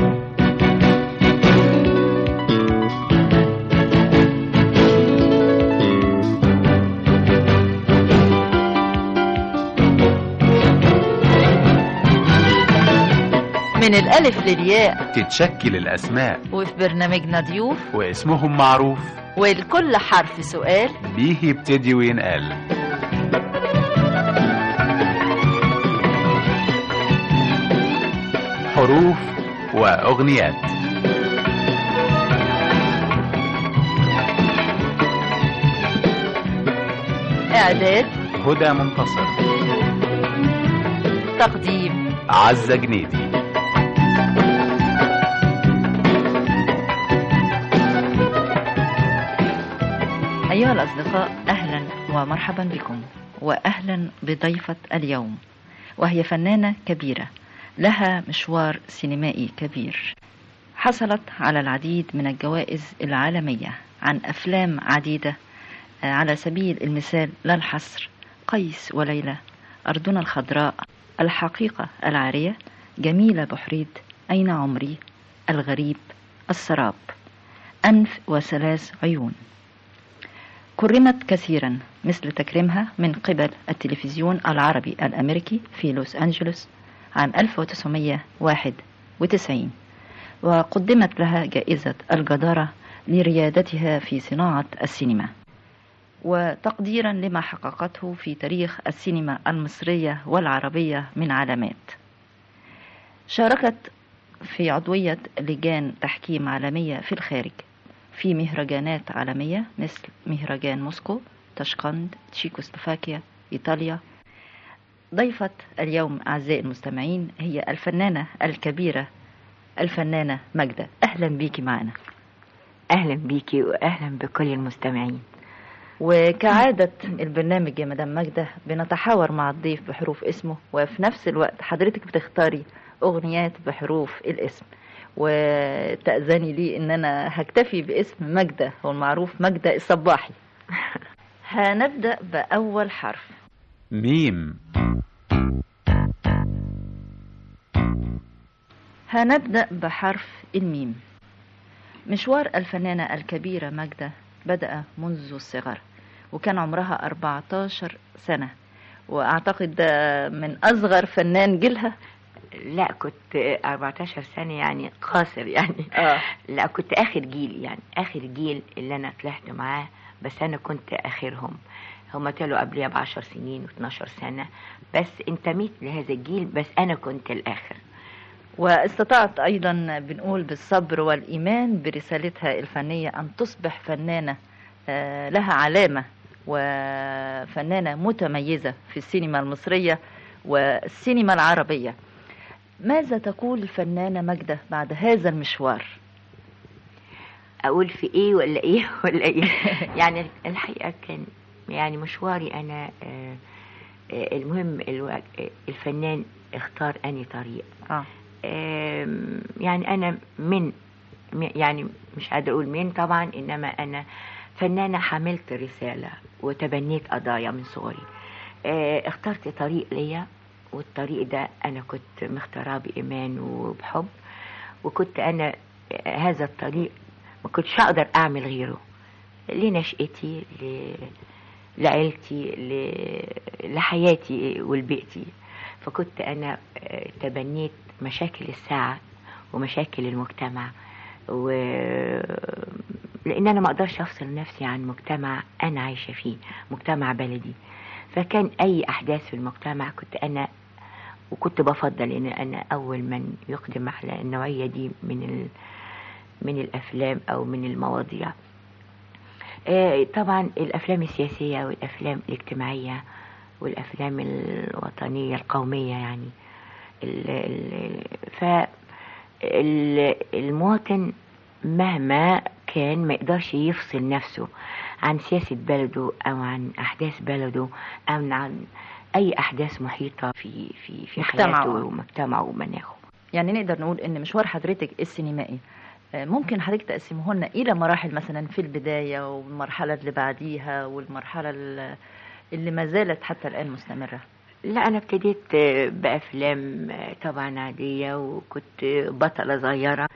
من الألف للياء تتشكل الأسماء وفي برنامجنا ضيوف واسمهم معروف ولكل حرف سؤال بيه يبتدي وينقال حروف وأغنيات إعداد هدى منتصر تقديم عزة جنيدي أيها الأصدقاء أهلا ومرحبا بكم وأهلا بضيفة اليوم وهي فنانة كبيرة لها مشوار سينمائي كبير حصلت على العديد من الجوائز العالمية عن أفلام عديدة آه، على سبيل المثال لا الحصر قيس وليلى أرضنا الخضراء الحقيقة العارية جميلة بحريد أين عمري الغريب السراب أنف وثلاث عيون كرمت كثيرا مثل تكريمها من قبل التلفزيون العربي الأمريكي في لوس أنجلوس عام 1991 وقدمت لها جائزة الجدارة لريادتها في صناعة السينما وتقديرا لما حققته في تاريخ السينما المصرية والعربية من علامات شاركت في عضوية لجان تحكيم عالمية في الخارج في مهرجانات عالمية مثل مهرجان موسكو تشقند تشيكوسلوفاكيا إيطاليا ضيفة اليوم أعزائي المستمعين هي الفنانة الكبيرة الفنانة ماجدة أهلا بيكي معنا أهلا بيكي وأهلا بكل المستمعين وكعادة البرنامج يا مدام ماجدة بنتحاور مع الضيف بحروف اسمه وفي نفس الوقت حضرتك بتختاري أغنيات بحروف الاسم وتأذني لي إن أنا هكتفي باسم ماجدة هو المعروف ماجدة الصباحي هنبدأ بأول حرف ميم هنبدأ بحرف الميم مشوار الفنانة الكبيرة ماجدة بدأ منذ الصغر وكان عمرها 14 سنة وأعتقد ده من أصغر فنان جيلها لا كنت 14 سنة يعني قاصر يعني آه. لا كنت آخر جيل يعني آخر جيل اللي أنا طلعت معاه بس أنا كنت آخرهم هما طلعوا قبليها بعشر سنين و12 سنة بس انتميت لهذا الجيل بس أنا كنت الآخر واستطاعت أيضا بنقول بالصبر والإيمان برسالتها الفنية أن تصبح فنانة آه، لها علامة وفنانة متميزة في السينما المصرية والسينما العربية ماذا تقول الفنانة ماجدة بعد هذا المشوار اقول في ايه ولا ايه ولا ايه يعني الحقيقه كان يعني مشواري انا آه، آه، المهم الو- الفنان اختار اني طريق آه. آم، يعني انا من م- يعني مش قادره اقول مين طبعا انما انا فنانه حملت رساله وتبنيت قضايا من صغري آه، اخترت طريق ليا والطريق ده انا كنت مختاراه بايمان وبحب وكنت انا آه، هذا الطريق ما كنتش اقدر اعمل غيره لنشأتي ل... لعيلتي ل... لحياتي ولبيئتي فكنت انا آه، تبنيت مشاكل الساعة ومشاكل المجتمع و لان انا ما اقدرش افصل نفسي عن مجتمع انا عايشة فيه مجتمع بلدي فكان اي احداث في المجتمع كنت انا وكنت بفضل ان انا اول من يقدم على النوعية دي من ال... من الافلام او من المواضيع آه، طبعا الافلام السياسيه والافلام الاجتماعيه والافلام الوطنيه القوميه يعني ال ال ف ال- المواطن مهما كان ما يقدرش يفصل نفسه عن سياسة بلده أو عن أحداث بلده أو عن أي أحداث محيطة في في في مجتمعه. حياته ومجتمعه ومناخه يعني نقدر نقول ان مشوار حضرتك السينمائي آه، ممكن حضرتك تقسمه لنا الى مراحل مثلا في البدايه والمرحله اللي بعديها والمرحله ال- اللي ما زالت حتى الان مستمره لا انا ابتديت آه، بافلام آه، طبعا عاديه وكنت بطله صغيره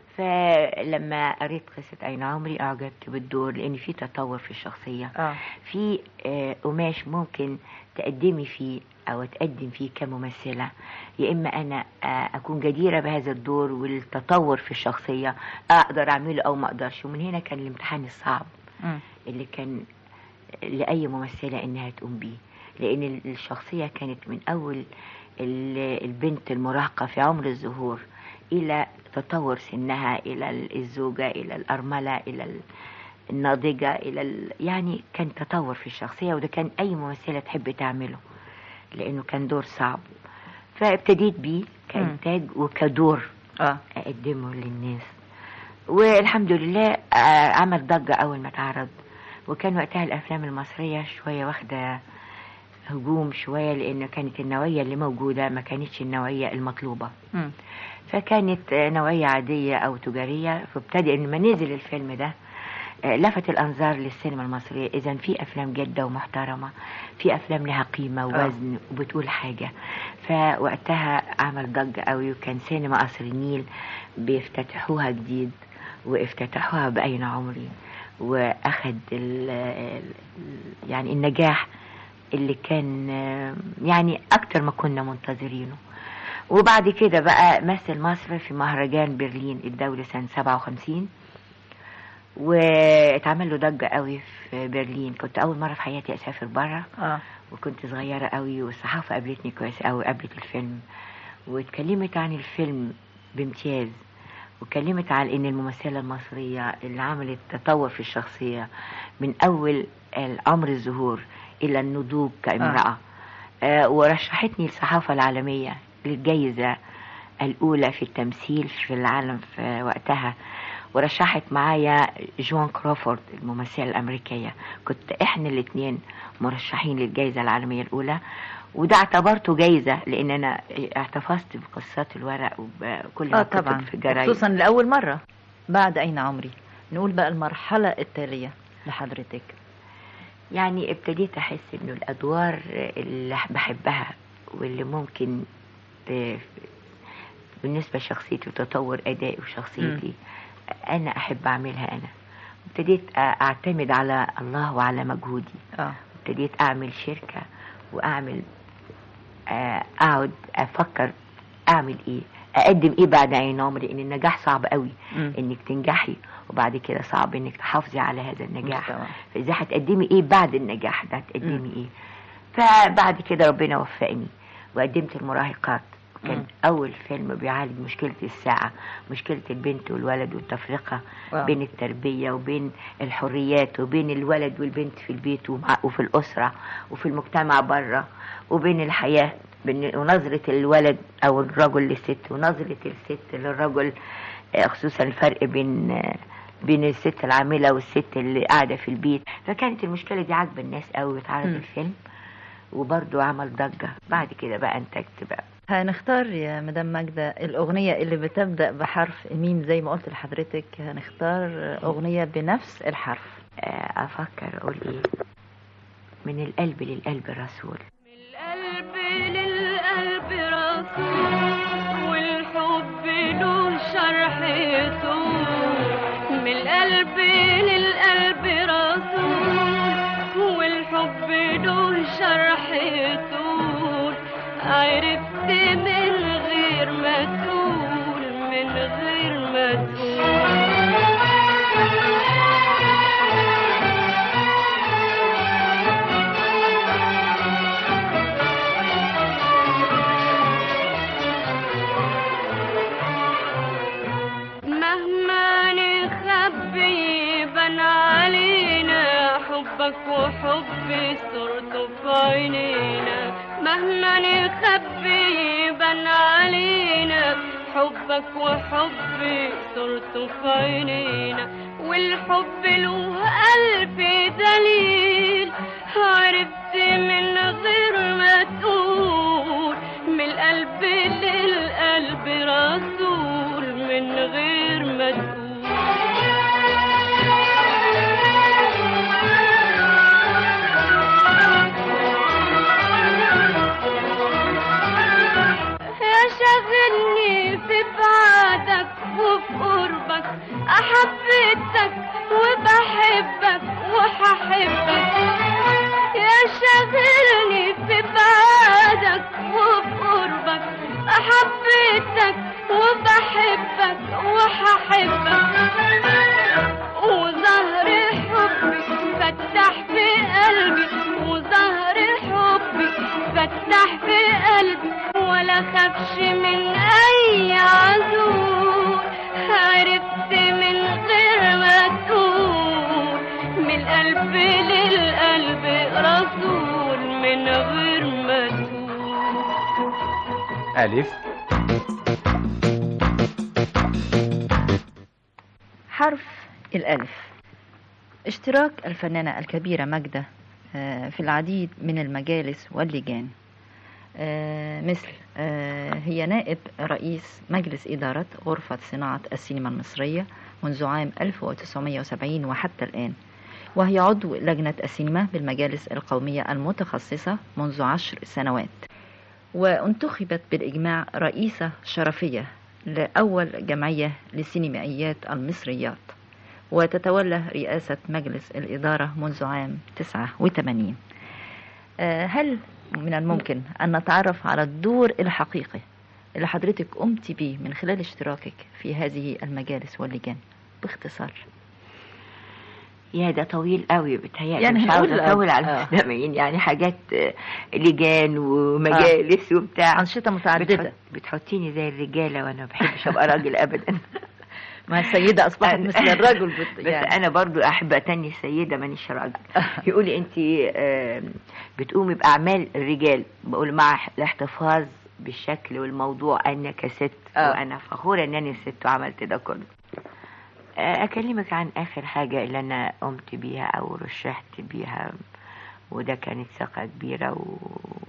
فلما قريت قصه اين عمري اعجبت بالدور لان في تطور في الشخصيه اه في آه، قماش ممكن تقدمي فيه او تقدم فيه كممثله يا اما انا آه، اكون جديره بهذا الدور والتطور في الشخصيه اقدر اعمله او ما اقدرش ومن هنا كان الامتحان الصعب مم. اللي كان لأي ممثلة إنها تقوم بيه لأن الشخصية كانت من أول ال- البنت المراهقة في عمر الظهور إلى تطور سنها إلى الزوجة إلى الأرملة إلى ال- الناضجة إلى ال... يعني كان تطور في الشخصية وده كان أي ممثلة تحب تعمله لأنه كان دور صعب فابتديت بيه كإنتاج وكدور اه أقدمه للناس والحمد لله آه، عمل ضجة أول ما اتعرض وكان وقتها الأفلام المصرية شوية واخدة هجوم شوية لأن كانت النوعية اللي موجودة ما كانتش النوعية المطلوبة مم. فكانت آه، نوعية عادية أو تجارية فابتدأ لما نزل الفيلم ده آه، لفت الأنظار للسينما المصرية إذا في أفلام جادة ومحترمة في أفلام لها قيمة ووزن وبتقول حاجة فوقتها عمل ضجة قوي وكان سينما قصر النيل بيفتتحوها جديد وافتتحوها بأين عمري وأخد ال ال يعني النجاح اللي كان آه، يعني أكتر ما كنا منتظرينه وبعد كده بقى مثل مصر في مهرجان برلين الدولي سنة 57 واتعمل له ضجة قوي في برلين كنت أول مرة في حياتي أسافر بره اه وكنت صغيرة قوي والصحافة قابلتني كويس قوي قابلت الفيلم واتكلمت عن الفيلم بامتياز واتكلمت على ان الممثلة المصرية اللي عملت تطور في الشخصية من اول عمر الظهور الى النضوج كامرأة آه. ورشحتني الصحافة العالمية للجائزة الأولى في التمثيل في العالم في وقتها ورشحت معايا جوان كروفورد الممثلة الأمريكية كنت إحنا الاتنين مرشحين للجائزة العالمية الأولى وده اعتبرته جايزة لأن أنا احتفظت بقصات الورق وبكل ما اه كتب طبعا في جرايد خصوصا لاول مره بعد اين عمري نقول بقى المرحله التاليه لحضرتك يعني ابتديت أحس إنه الأدوار اللي بحبها واللي ممكن ت- بالنسبة لشخصيتي وتطور أدائي وشخصيتي أنا أحب أعملها أنا ابتديت أ- أعتمد على الله وعلى مجهودي اه ابتديت أعمل شركة وأعمل آه، أقعد أفكر أعمل إيه أقدم إيه بعد عين عمري لأن النجاح صعب قوي مم. إنك تنجحي وبعد كده صعب إنك تحافظي على هذا النجاح طبعا. فإذا هتقدمي إيه بعد النجاح ده هتقدمي إيه فبعد كده ربنا وفقني وقدمت المراهقات كان مم. أول فيلم بيعالج مشكلة الساعة مشكلة البنت والولد والتفرقة آه. بين التربية وبين الحريات وبين الولد والبنت في البيت ومع وفي الأسرة وفي المجتمع بره وبين الحياة بين ونظرة الولد أو الرجل للست ونظرة الست للرجل آه، خصوصا الفرق بين آه، بين الست العاملة والست اللي قاعدة في البيت فكانت المشكلة دي عاجبة الناس قوي واتعرض مم. الفيلم وبرضه عمل ضجة بعد كده بقى انتجت بقى هنختار يا مدام ماجدة الأغنية اللي بتبدأ بحرف ميم زي ما قلت لحضرتك هنختار أغنية بنفس الحرف آه، أفكر أقول إيه من القلب للقلب رسول القلب للقلب رسول والحب له شرح طول من القلب للقلب رسول والحب له شرح طول عرفت من غير ما تقول من غير ما مهما نخبي يبان علينا حبك وحبي صورته في عينينا مهما نخبي يبان علينا حبك وحبي صورته في عينينا والحب له ألف دليل عرفت من غير ما تقول من القلب للقلب رسول من غير ما يا شاغلني في بعدك وفي قربك أحبتك وبحبك وهحبك يا شاغلني في بعدك وفي قربك أحبتك وبحبك وهحبك وظهر حبي فتح في قلبي وظهر حبي فتح في قلبي ولا خافش من اي عذور عرفت من غير ما تقول من القلب للقلب رسول من غير ما تقول ألف حرف الألف اشتراك الفنانة الكبيرة ماجدة آه، في العديد من المجالس واللجان آه، مثل آه، هي نائب رئيس مجلس إدارة غرفة صناعة السينما المصرية منذ عام 1970 وحتى الآن وهي عضو لجنة السينما بالمجالس القومية المتخصصة منذ عشر سنوات وانتخبت بالإجماع رئيسة شرفية لأول جمعية للسينمائيات المصريات وتتولى رئاسة مجلس الإدارة منذ عام 89 آه، هل من الممكن أن نتعرف على الدور الحقيقي اللي حضرتك قمت به من خلال اشتراكك في هذه المجالس واللجان باختصار يا ده طويل قوي بتهيألي يعني مش عاوزة هنقول- أطول على آه. المستمعين يعني حاجات آه، لجان ومجالس وبتاع أنشطة متعددة. بتحط بتحطيني زي الرجالة وأنا ما بحبش أبقى راجل أبدا ما السيدة أصبحت مثل الرجل بت... بس يعني. أنا برضو أحب أتني السيدة مانيش راجل يقولي أنت آه، بتقومي بأعمال الرجال بقول مع الاحتفاظ بالشكل والموضوع أنا كست آه. وأنا فخورة إن أنا ست وعملت ده كله آه، أكلمك عن آخر حاجة اللي أنا قمت بيها أو رشحت بيها وده كانت ثقة كبيرة و...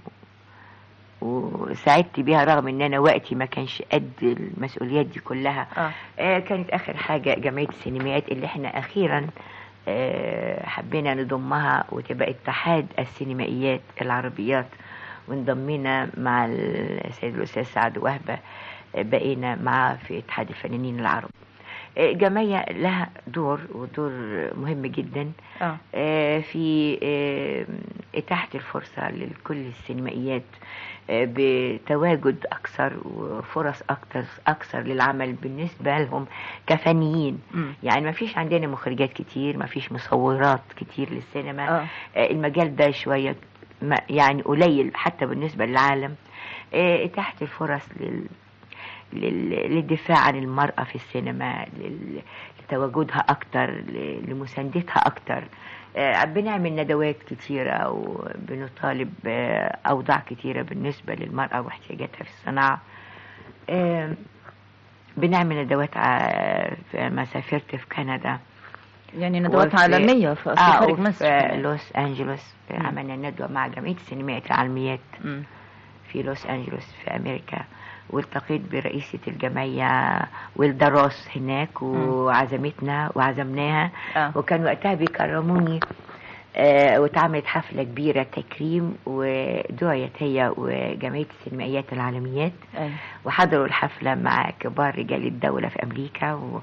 وسعدت بيها رغم ان انا وقتي ما كانش قد المسؤوليات دي كلها آه. آه كانت اخر حاجة جمعية السينمائيات اللي احنا اخيرا آه حبينا نضمها وتبقى اتحاد السينمائيات العربيات وانضمينا مع السيد الاستاذ سعد وهبة آه، بقينا معاه في اتحاد الفنانين العرب آه، جمعية لها دور ودور مهم جدا آه. آه، في آه، إتاحة الفرصة لكل السينمائيات آه، بتواجد أكثر وفرص أكثر أكثر للعمل بالنسبة لهم كفنيين مم. يعني ما فيش عندنا مخرجات كتير ما فيش مصورات كتير للسينما آه. آه، المجال ده شوية ما- يعني قليل حتى بالنسبة للعالم آه، إتاحة الفرص لل- للدفاع عن المرأة في السينما لل- لتواجدها أكتر ل- لمساندتها أكتر آه، بنعمل ندوات كتيرة وبنطالب آه، أوضاع كتيرة بالنسبة للمرأة واحتياجاتها في الصناعة آه، بنعمل ندوات ع- في- ما سافرت في كندا يعني ندوات وفي- عالمية في أصل آه خارج وفي مصر لوس أنجلوس عملنا ندوة مع جمعية السينمائيات العالميات مم. في لوس أنجلوس في أمريكا والتقيت برئيسة الجمعية ويلدا روس هناك وعزمتنا وعزمناها آه. وكان وقتها بيكرموني آه واتعملت حفلة كبيرة تكريم ودعيت هي وجمعية السينمائيات العالميات أيوة. وحضروا الحفلة مع كبار رجال الدولة في أمريكا و-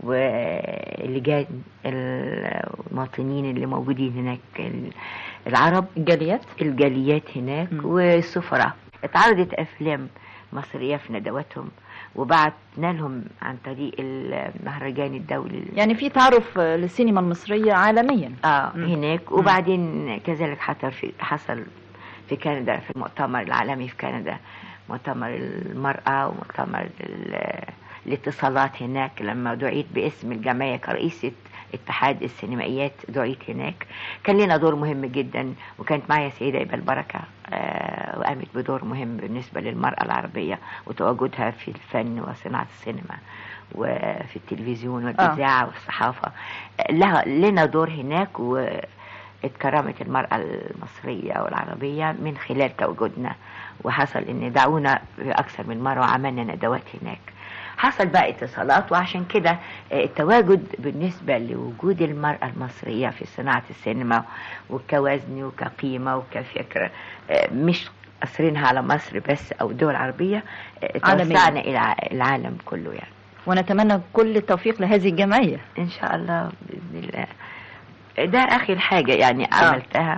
ولجان المواطنين اللي موجودين هناك ال- العرب الجاليات الجاليات هناك والسفراء اتعرضت أفلام مصرية في ندواتهم وبعتنا لهم عن طريق المهرجان الدولي يعني في تعرف آه، للسينما المصرية عالميا اه هناك وبعدين كذلك حصل في حصل في كندا في المؤتمر العالمي في كندا مؤتمر المرأة ومؤتمر ال- الاتصالات هناك لما دعيت باسم الجمعية كرئيسة اتحاد السينمائيات دعيت هناك كان لنا دور مهم جدا وكانت معي سيدة إيبا البركة آه، وقامت بدور مهم بالنسبة للمرأة العربية وتواجدها في الفن وصناعة السينما وفي التلفزيون والإذاعة والصحافة لها لنا دور هناك واتكرمت المرأة المصرية والعربية من خلال تواجدنا وحصل ان دعونا اكثر من مرة وعملنا ندوات هناك حصل بقى اتصالات وعشان كده آه، التواجد بالنسبة لوجود المرأة المصرية في صناعة السينما وكوزن وكقيمة وكفكرة آه، مش قصرينها على مصر بس او دول عربية آه، عالمية. توسعنا الى العالم كله يعني ونتمنى كل التوفيق لهذه الجمعية ان شاء الله باذن الله ده اخر حاجه يعني عملتها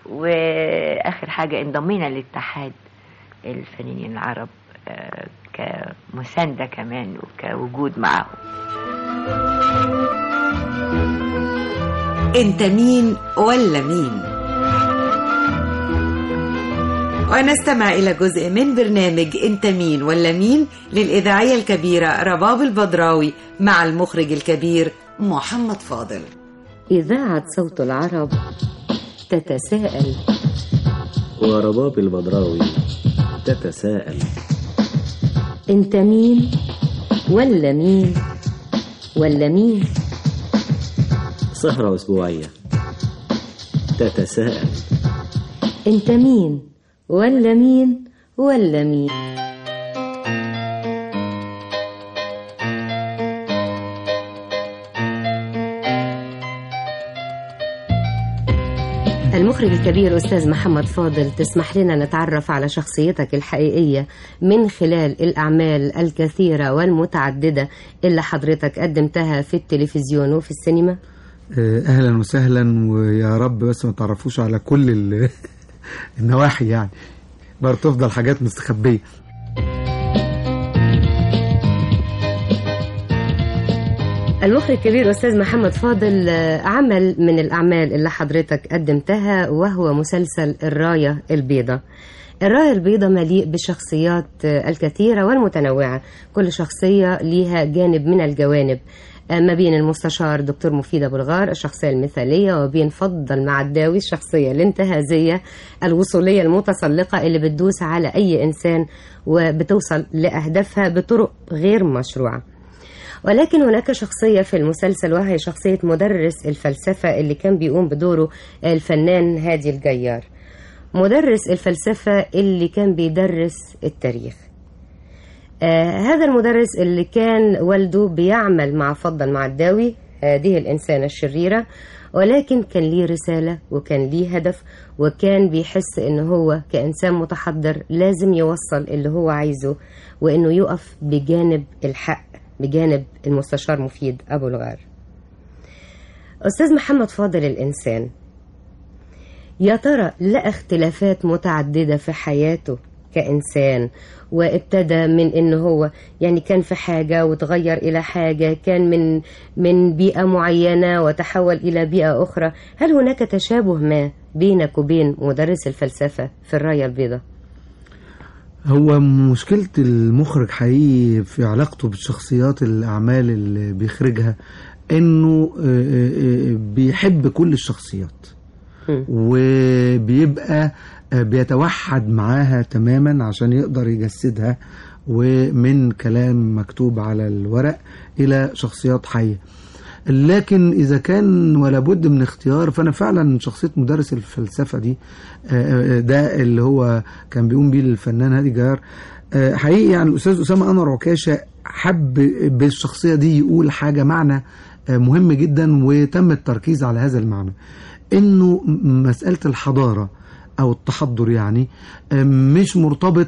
واخر حاجه انضمينا لاتحاد الفنانين العرب آه، كمسانده كمان وكوجود معهم انت مين ولا مين ونستمع إلى جزء من برنامج أنت مين ولا مين للإذاعية الكبيرة رباب البدراوي مع المخرج الكبير محمد فاضل إذاعة صوت العرب تتساءل ورباب البدراوي تتساءل أنت مين ولا مين ولا مين سهرة أسبوعية تتساءل أنت مين ولا مين ولا مين المخرج الكبير أستاذ محمد فاضل تسمح لنا نتعرف على شخصيتك الحقيقية من خلال الأعمال الكثيرة والمتعددة اللي حضرتك قدمتها في التلفزيون وفي السينما آه، اهلا وسهلا ويا رب بس ما تعرفوش على كل ال- النواحي يعني برضه تفضل حاجات مستخبيه المخرج الكبير أستاذ محمد فاضل آه، عمل من الأعمال اللي حضرتك قدمتها وهو مسلسل الراية البيضاء الراية البيضاء مليء بالشخصيات آه، الكثيرة والمتنوعة كل شخصية ليها جانب من الجوانب آه، ما بين المستشار دكتور مفيد أبو الغار الشخصية المثالية وبين فضل معداوي الشخصية الانتهازية الوصولية المتسلقة اللي بتدوس على أي إنسان وبتوصل لأهدافها بطرق غير مشروعة ولكن هناك شخصية في المسلسل وهي شخصية مدرس الفلسفة اللي كان بيقوم بدوره الفنان هادي الجيار مدرس الفلسفة اللي كان بيدرس التاريخ آه هذا المدرس اللي كان والده بيعمل مع فضل معداوي هذه الإنسانة الشريرة ولكن كان ليه رسالة وكان ليه هدف وكان بيحس إن هو كإنسان متحضر لازم يوصل اللي هو عايزه وإنه يقف بجانب الحق بجانب المستشار مفيد أبو الغار أستاذ محمد فاضل الإنسان يا ترى لقى اختلافات متعددة في حياته كإنسان وابتدى من إن هو يعني كان في حاجة وتغير إلى حاجة كان من من بيئة معينة وتحول إلى بيئة أخرى هل هناك تشابه ما بينك وبين مدرس الفلسفة في الراية البيضاء؟ هو مشكلة المخرج حقيقي في علاقته بالشخصيات الأعمال اللي بيخرجها إنه آه، آه، آه، بيحب كل الشخصيات وبيبقى آه، بيتوحد معاها تماما عشان يقدر يجسدها ومن كلام مكتوب على الورق إلى شخصيات حية لكن إذا كان ولا بد من اختيار فأنا فعلا شخصية مدرس الفلسفة دي آه، آه، ده اللي هو كان بيقوم بيه الفنان هادي جار آه، حقيقي يعني الأستاذ أسامة أنور عكاشة حب بالشخصية دي يقول حاجة معنى آه، مهم جدا وتم التركيز على هذا المعنى إنه م- مسألة الحضارة أو التحضر يعني آه، مش مرتبط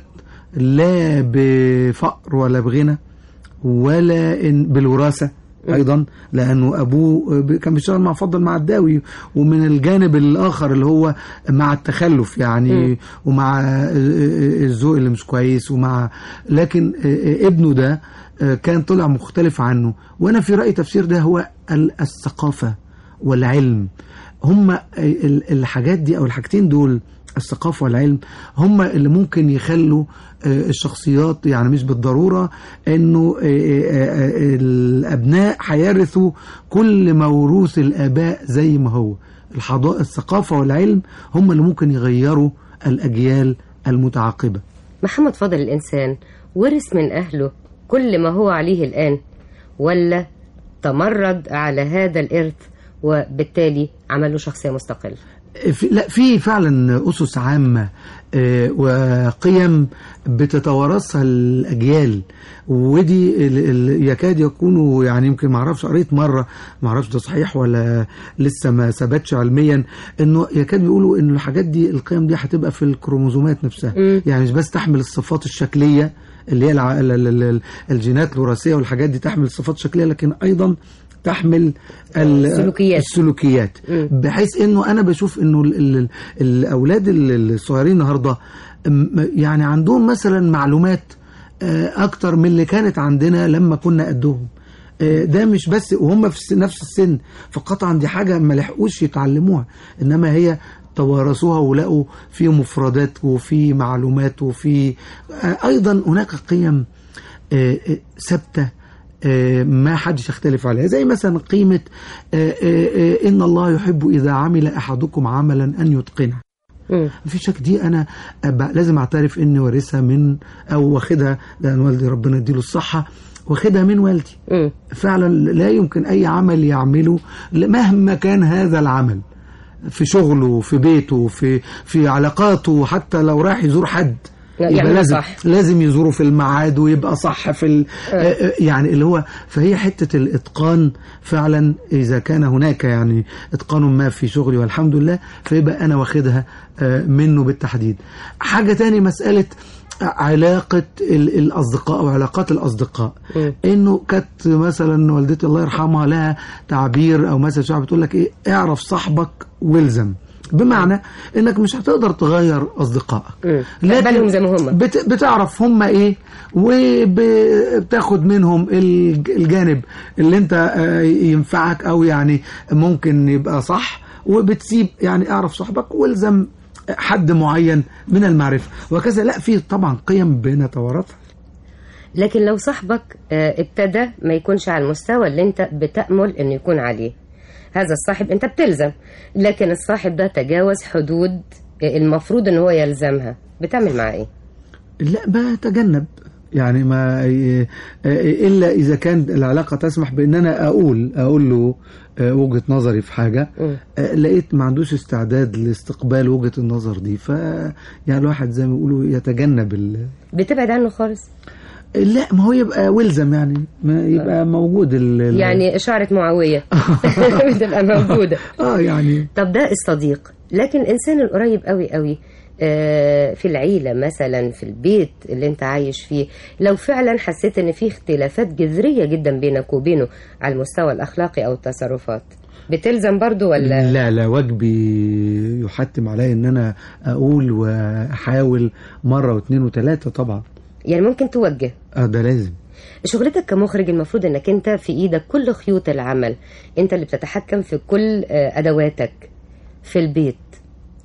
لا بفقر ولا بغنى ولا إن بالوراثة ايضا لانه ابوه كان بيشتغل مع فضل مع الداوي ومن الجانب الاخر اللي هو مع التخلف يعني مم. ومع الذوق اللي مش كويس ومع لكن ابنه ده كان طلع مختلف عنه وانا في رايي تفسير ده هو ال- الثقافه والعلم هم الحاجات دي او الحاجتين دول الثقافه والعلم هم اللي ممكن يخلوا آه، الشخصيات يعني مش بالضروره انه آه، آه، آه، الابناء هيرثوا كل موروث الاباء زي ما هو الحضا- الثقافه والعلم هم اللي ممكن يغيروا الاجيال المتعاقبه محمد فضل الإنسان ورث من أهله كل ما هو عليه الآن ولا تمرد على هذا الإرث وبالتالي عمل له شخصية مستقلة في لا في فعلا اسس عامه آه، وقيم بتتوارثها الاجيال ودي ال- ال- يكاد يكونوا يعني يمكن ما اعرفش قريت مره ما اعرفش ده صحيح ولا لسه ما ثبتش علميا انه يكاد بيقولوا ان الحاجات دي القيم دي هتبقى في الكروموزومات نفسها مم. يعني مش بس تحمل الصفات الشكليه اللي هي الع- ال- ال- ال- الجينات الوراثيه والحاجات دي تحمل الصفات الشكليه لكن ايضا تحمل ال- السلوكيات. السلوكيات بحيث انه انا بشوف انه ال ال الاولاد ال- الصغيرين النهارده م- يعني عندهم مثلا معلومات آه، اكتر من اللي كانت عندنا لما كنا قدهم آه، ده مش بس وهم في الس- نفس السن فقطعا دي حاجه ما لحقوش يتعلموها انما هي توارثوها ولقوا في مفردات وفي معلومات وفي آه، ايضا هناك قيم آه، آه، ثابته آه، ما حدش يختلف عليها زي مثلا قيمة آه، آه، آه، إن الله يحب إذا عمل أحدكم عملا أن يتقنه في شك دي أنا أبقى لازم أعترف إني وارثها من أو واخدها لأن والدي ربنا يديله الصحة واخدها من والدي فعلا لا يمكن أي عمل يعمله مهما كان هذا العمل في شغله في بيته في في علاقاته حتى لو راح يزور حد يبقى يعمل لازم صح. لازم يزوره في الميعاد ويبقى صح في ال... آه. آه، يعني اللي هو فهي حته الاتقان فعلا اذا كان هناك يعني اتقان ما في شغلي والحمد لله فيبقى انا واخدها آه، منه بالتحديد حاجه تاني مساله علاقة ال- الأصدقاء أو علاقات الأصدقاء إنه كانت مثلا والدتي الله يرحمها لها تعبير أو مثل شعب بتقول لك إيه اعرف صاحبك والزم بمعنى انك مش هتقدر تغير اصدقائك تقبلهم زي ما هم بت بتعرف هم ايه وبتاخد منهم الج- الجانب اللي انت آه، ينفعك او يعني ممكن يبقى صح وبتسيب يعني اعرف صاحبك والزم حد معين من المعرفة وكذا لا في طبعا قيم بنتوارثها لكن لو صاحبك آه، ابتدى ما يكونش على المستوى اللي انت بتأمل انه يكون عليه هذا الصاحب انت بتلزم لكن الصاحب ده تجاوز حدود آه، المفروض ان هو يلزمها بتعمل معاه ايه لا بتجنب يعني ما آه، الا اذا كان العلاقه تسمح بان انا اقول اقول له آه، وجهه نظري في حاجه آه، لقيت ما عندوش استعداد لاستقبال وجهه النظر دي ف يعني الواحد زي ما بيقولوا يتجنب ال... بتبعد عنه خالص لا ما هو يبقى ولزم يعني ما يبقى موجود ال... ال- يعني إشارة معوية بتبقى موجودة اه يعني طب ده الصديق لكن الإنسان القريب قوي قوي آه، في العيلة مثلا في البيت اللي انت عايش فيه لو فعلا حسيت ان في اختلافات جذرية جدا بينك وبينه على المستوى الأخلاقي أو التصرفات بتلزم برضو ولا لا لا واجبي يحتم علي ان انا اقول واحاول مره واثنين وثلاثه طبعا يعني ممكن توجه اه ده لازم شغلتك كمخرج المفروض انك انت في ايدك كل خيوط العمل انت اللي بتتحكم في كل آه، ادواتك في البيت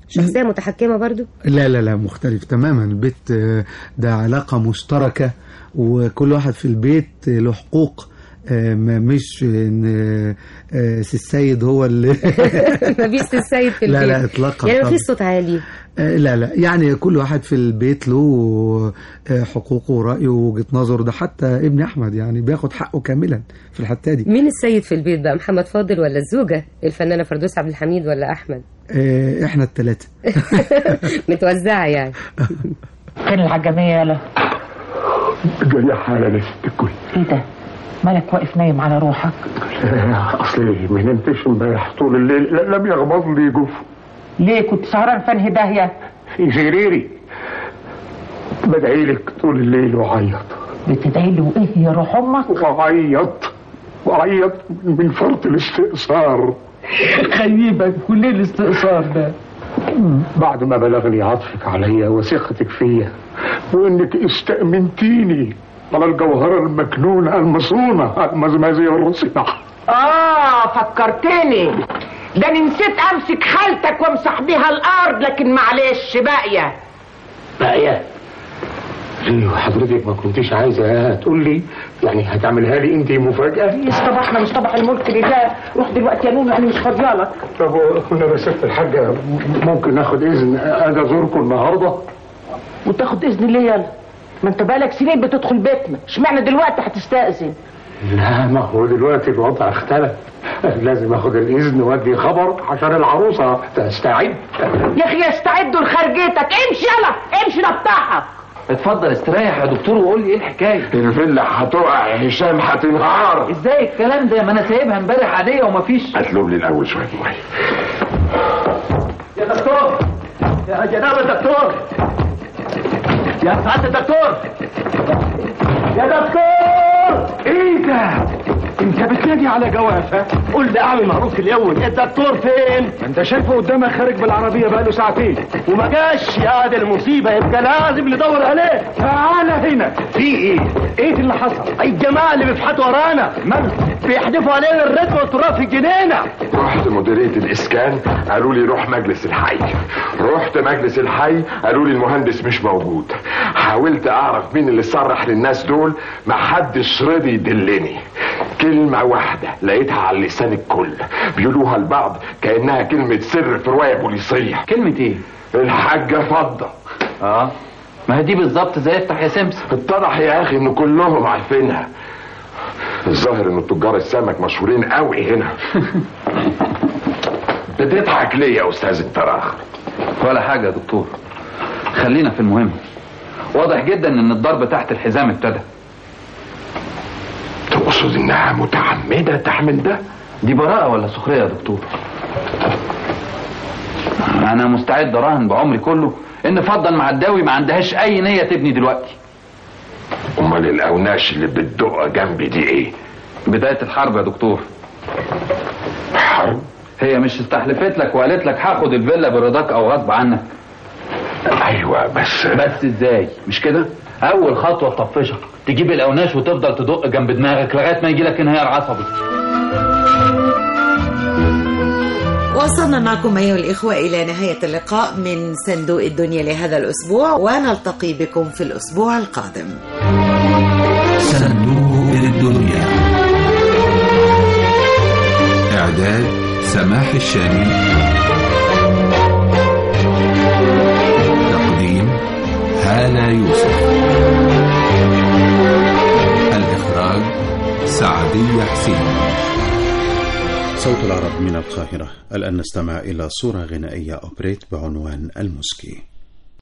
شخصيه متحكمه برضو لا لا لا مختلف تماما البيت آه، ده علاقة مشتركة وكل واحد في البيت آه، له حقوق آه، ما مش ان آه، آه، سي السيد هو اللي مفيش السيد في البيت لا لا اطلاقا يعني طبعاً. مفيش صوت عالي آه، لا لا يعني كل واحد في البيت له آه، حقوقه ورأيه ووجهة نظره ده حتى ابن أحمد يعني بياخد حقه كاملا في الحتة دي مين السيد في البيت بقى محمد فاضل ولا الزوجه الفنانه فردوس عبد الحميد ولا احمد آه، احنا الثلاثة متوزعه يعني فين العجمية يالا جاي حالا يا ست الكل ايه ده مالك واقف نايم على روحك اصلي ما نمتش امبارح طول الليل ل- لم يغمض لي جوف ليه كنت سهران في انهي داهية في سريري بدعي لك طول الليل وعيط بتدعي له ايه يا روح امك وعيط وعيط من فرط الاستئثار خيبك وليه الاستئثار ده بعد ما بلغني عطفك عليا وثقتك فيا وانك استأمنتيني على الجوهرة المكنونة المصونة المزمازية والرصيعة اه فكرتني ده انا نسيت امسك خالتك وامسح بيها الارض لكن معلش باقيه باقية ليه حضرتك ما كنتيش عايزة تقول لي يعني هتعملها لي انت مفاجأة اصطبحنا مش طبح الملك لله روح دلوقتي يا نونو انا مش فاضيالك طب كنا بسيبت الحاجة ممكن ناخد اذن اجي ازوركم النهارده وتاخد اذن ليه يالا ما انت بقالك سنين بتدخل بيتنا اشمعنى دلوقتي هتستأذن لا ما هو دلوقتي الوضع اختلف لازم اخد الاذن وادي خبر عشان العروسه تستعد يا اخي استعدوا لخرجتك امشي يلا امشي نفتحك اتفضل استريح يا دكتور وقول لي ايه الحكايه الفيلا هتقع يا هشام هتنهار ازاي الكلام ده ما انا سايبها امبارح عاديه ومفيش اطلب لي الاول شويه ميه يا دكتور يا جناب الدكتور يا سعادة الدكتور يا دكتور ايه ده انت بتنادي على جوافة قول لي اعمل معروف اليوم الدكتور فين انت شايفه قدامك خارج بالعربية بقاله ساعتين وما جاش يا دي المصيبة يبقى لازم ندور عليه تعالى هنا في ايه ايه اللي حصل الجماعة اللي بيفحطوا ورانا مال بيحدفوا علينا الرد والتراب في الجنينة رحت مديرية الإسكان قالوا لي روح مجلس الحي رحت مجلس الحي قالوا لي المهندس مش موجود حاولت أعرف مين اللي صرح للناس دول محدش رضي يدلني كلمة واحدة لقيتها على لسان الكل بيقولوها البعض كأنها كلمة سر في رواية بوليسية كلمة ايه؟ الحاجة فضة اه ما هي دي بالظبط زي افتح يا سمسم اتضح يا أخي إن كلهم عارفينها الظاهر إن تجار السمك مشهورين قوي هنا بتضحك ليه يا أستاذ التراخ ولا حاجه يا دكتور خلينا في المهم واضح جدا ان الضرب تحت الحزام ابتدى تقصد إنها متعمدة تعمل ده؟ دي براءة ولا سخرية يا دكتور أنا مستعد أراهن بعمري كله إن فضل معداوي ما عندهاش أي نية تبني دلوقتي أمال الأوناش اللي بتدق جنبي دي إيه؟ بداية الحرب يا دكتور حرب؟ هي مش استحلفت لك وقالت لك هاخد الفيلا برضاك أو غصب عنك أيوة بس بس إزاي مش كده؟ أول خطوة تطفشك تجيب الأوناش وتفضل تدق جنب دماغك لغاية ما يجي لك انهيار عصبي وصلنا معكم أيها الإخوة إلى نهاية اللقاء من صندوق الدنيا لهذا الأسبوع ونلتقي بكم في الأسبوع القادم صندوق الدنيا إعداد سماح الشامي تقديم هالة يوسف الإخراج سعدية حسين صوت العرب من القاهرة الآن نستمع إلى صورة غنائية أوبريت بعنوان المسكي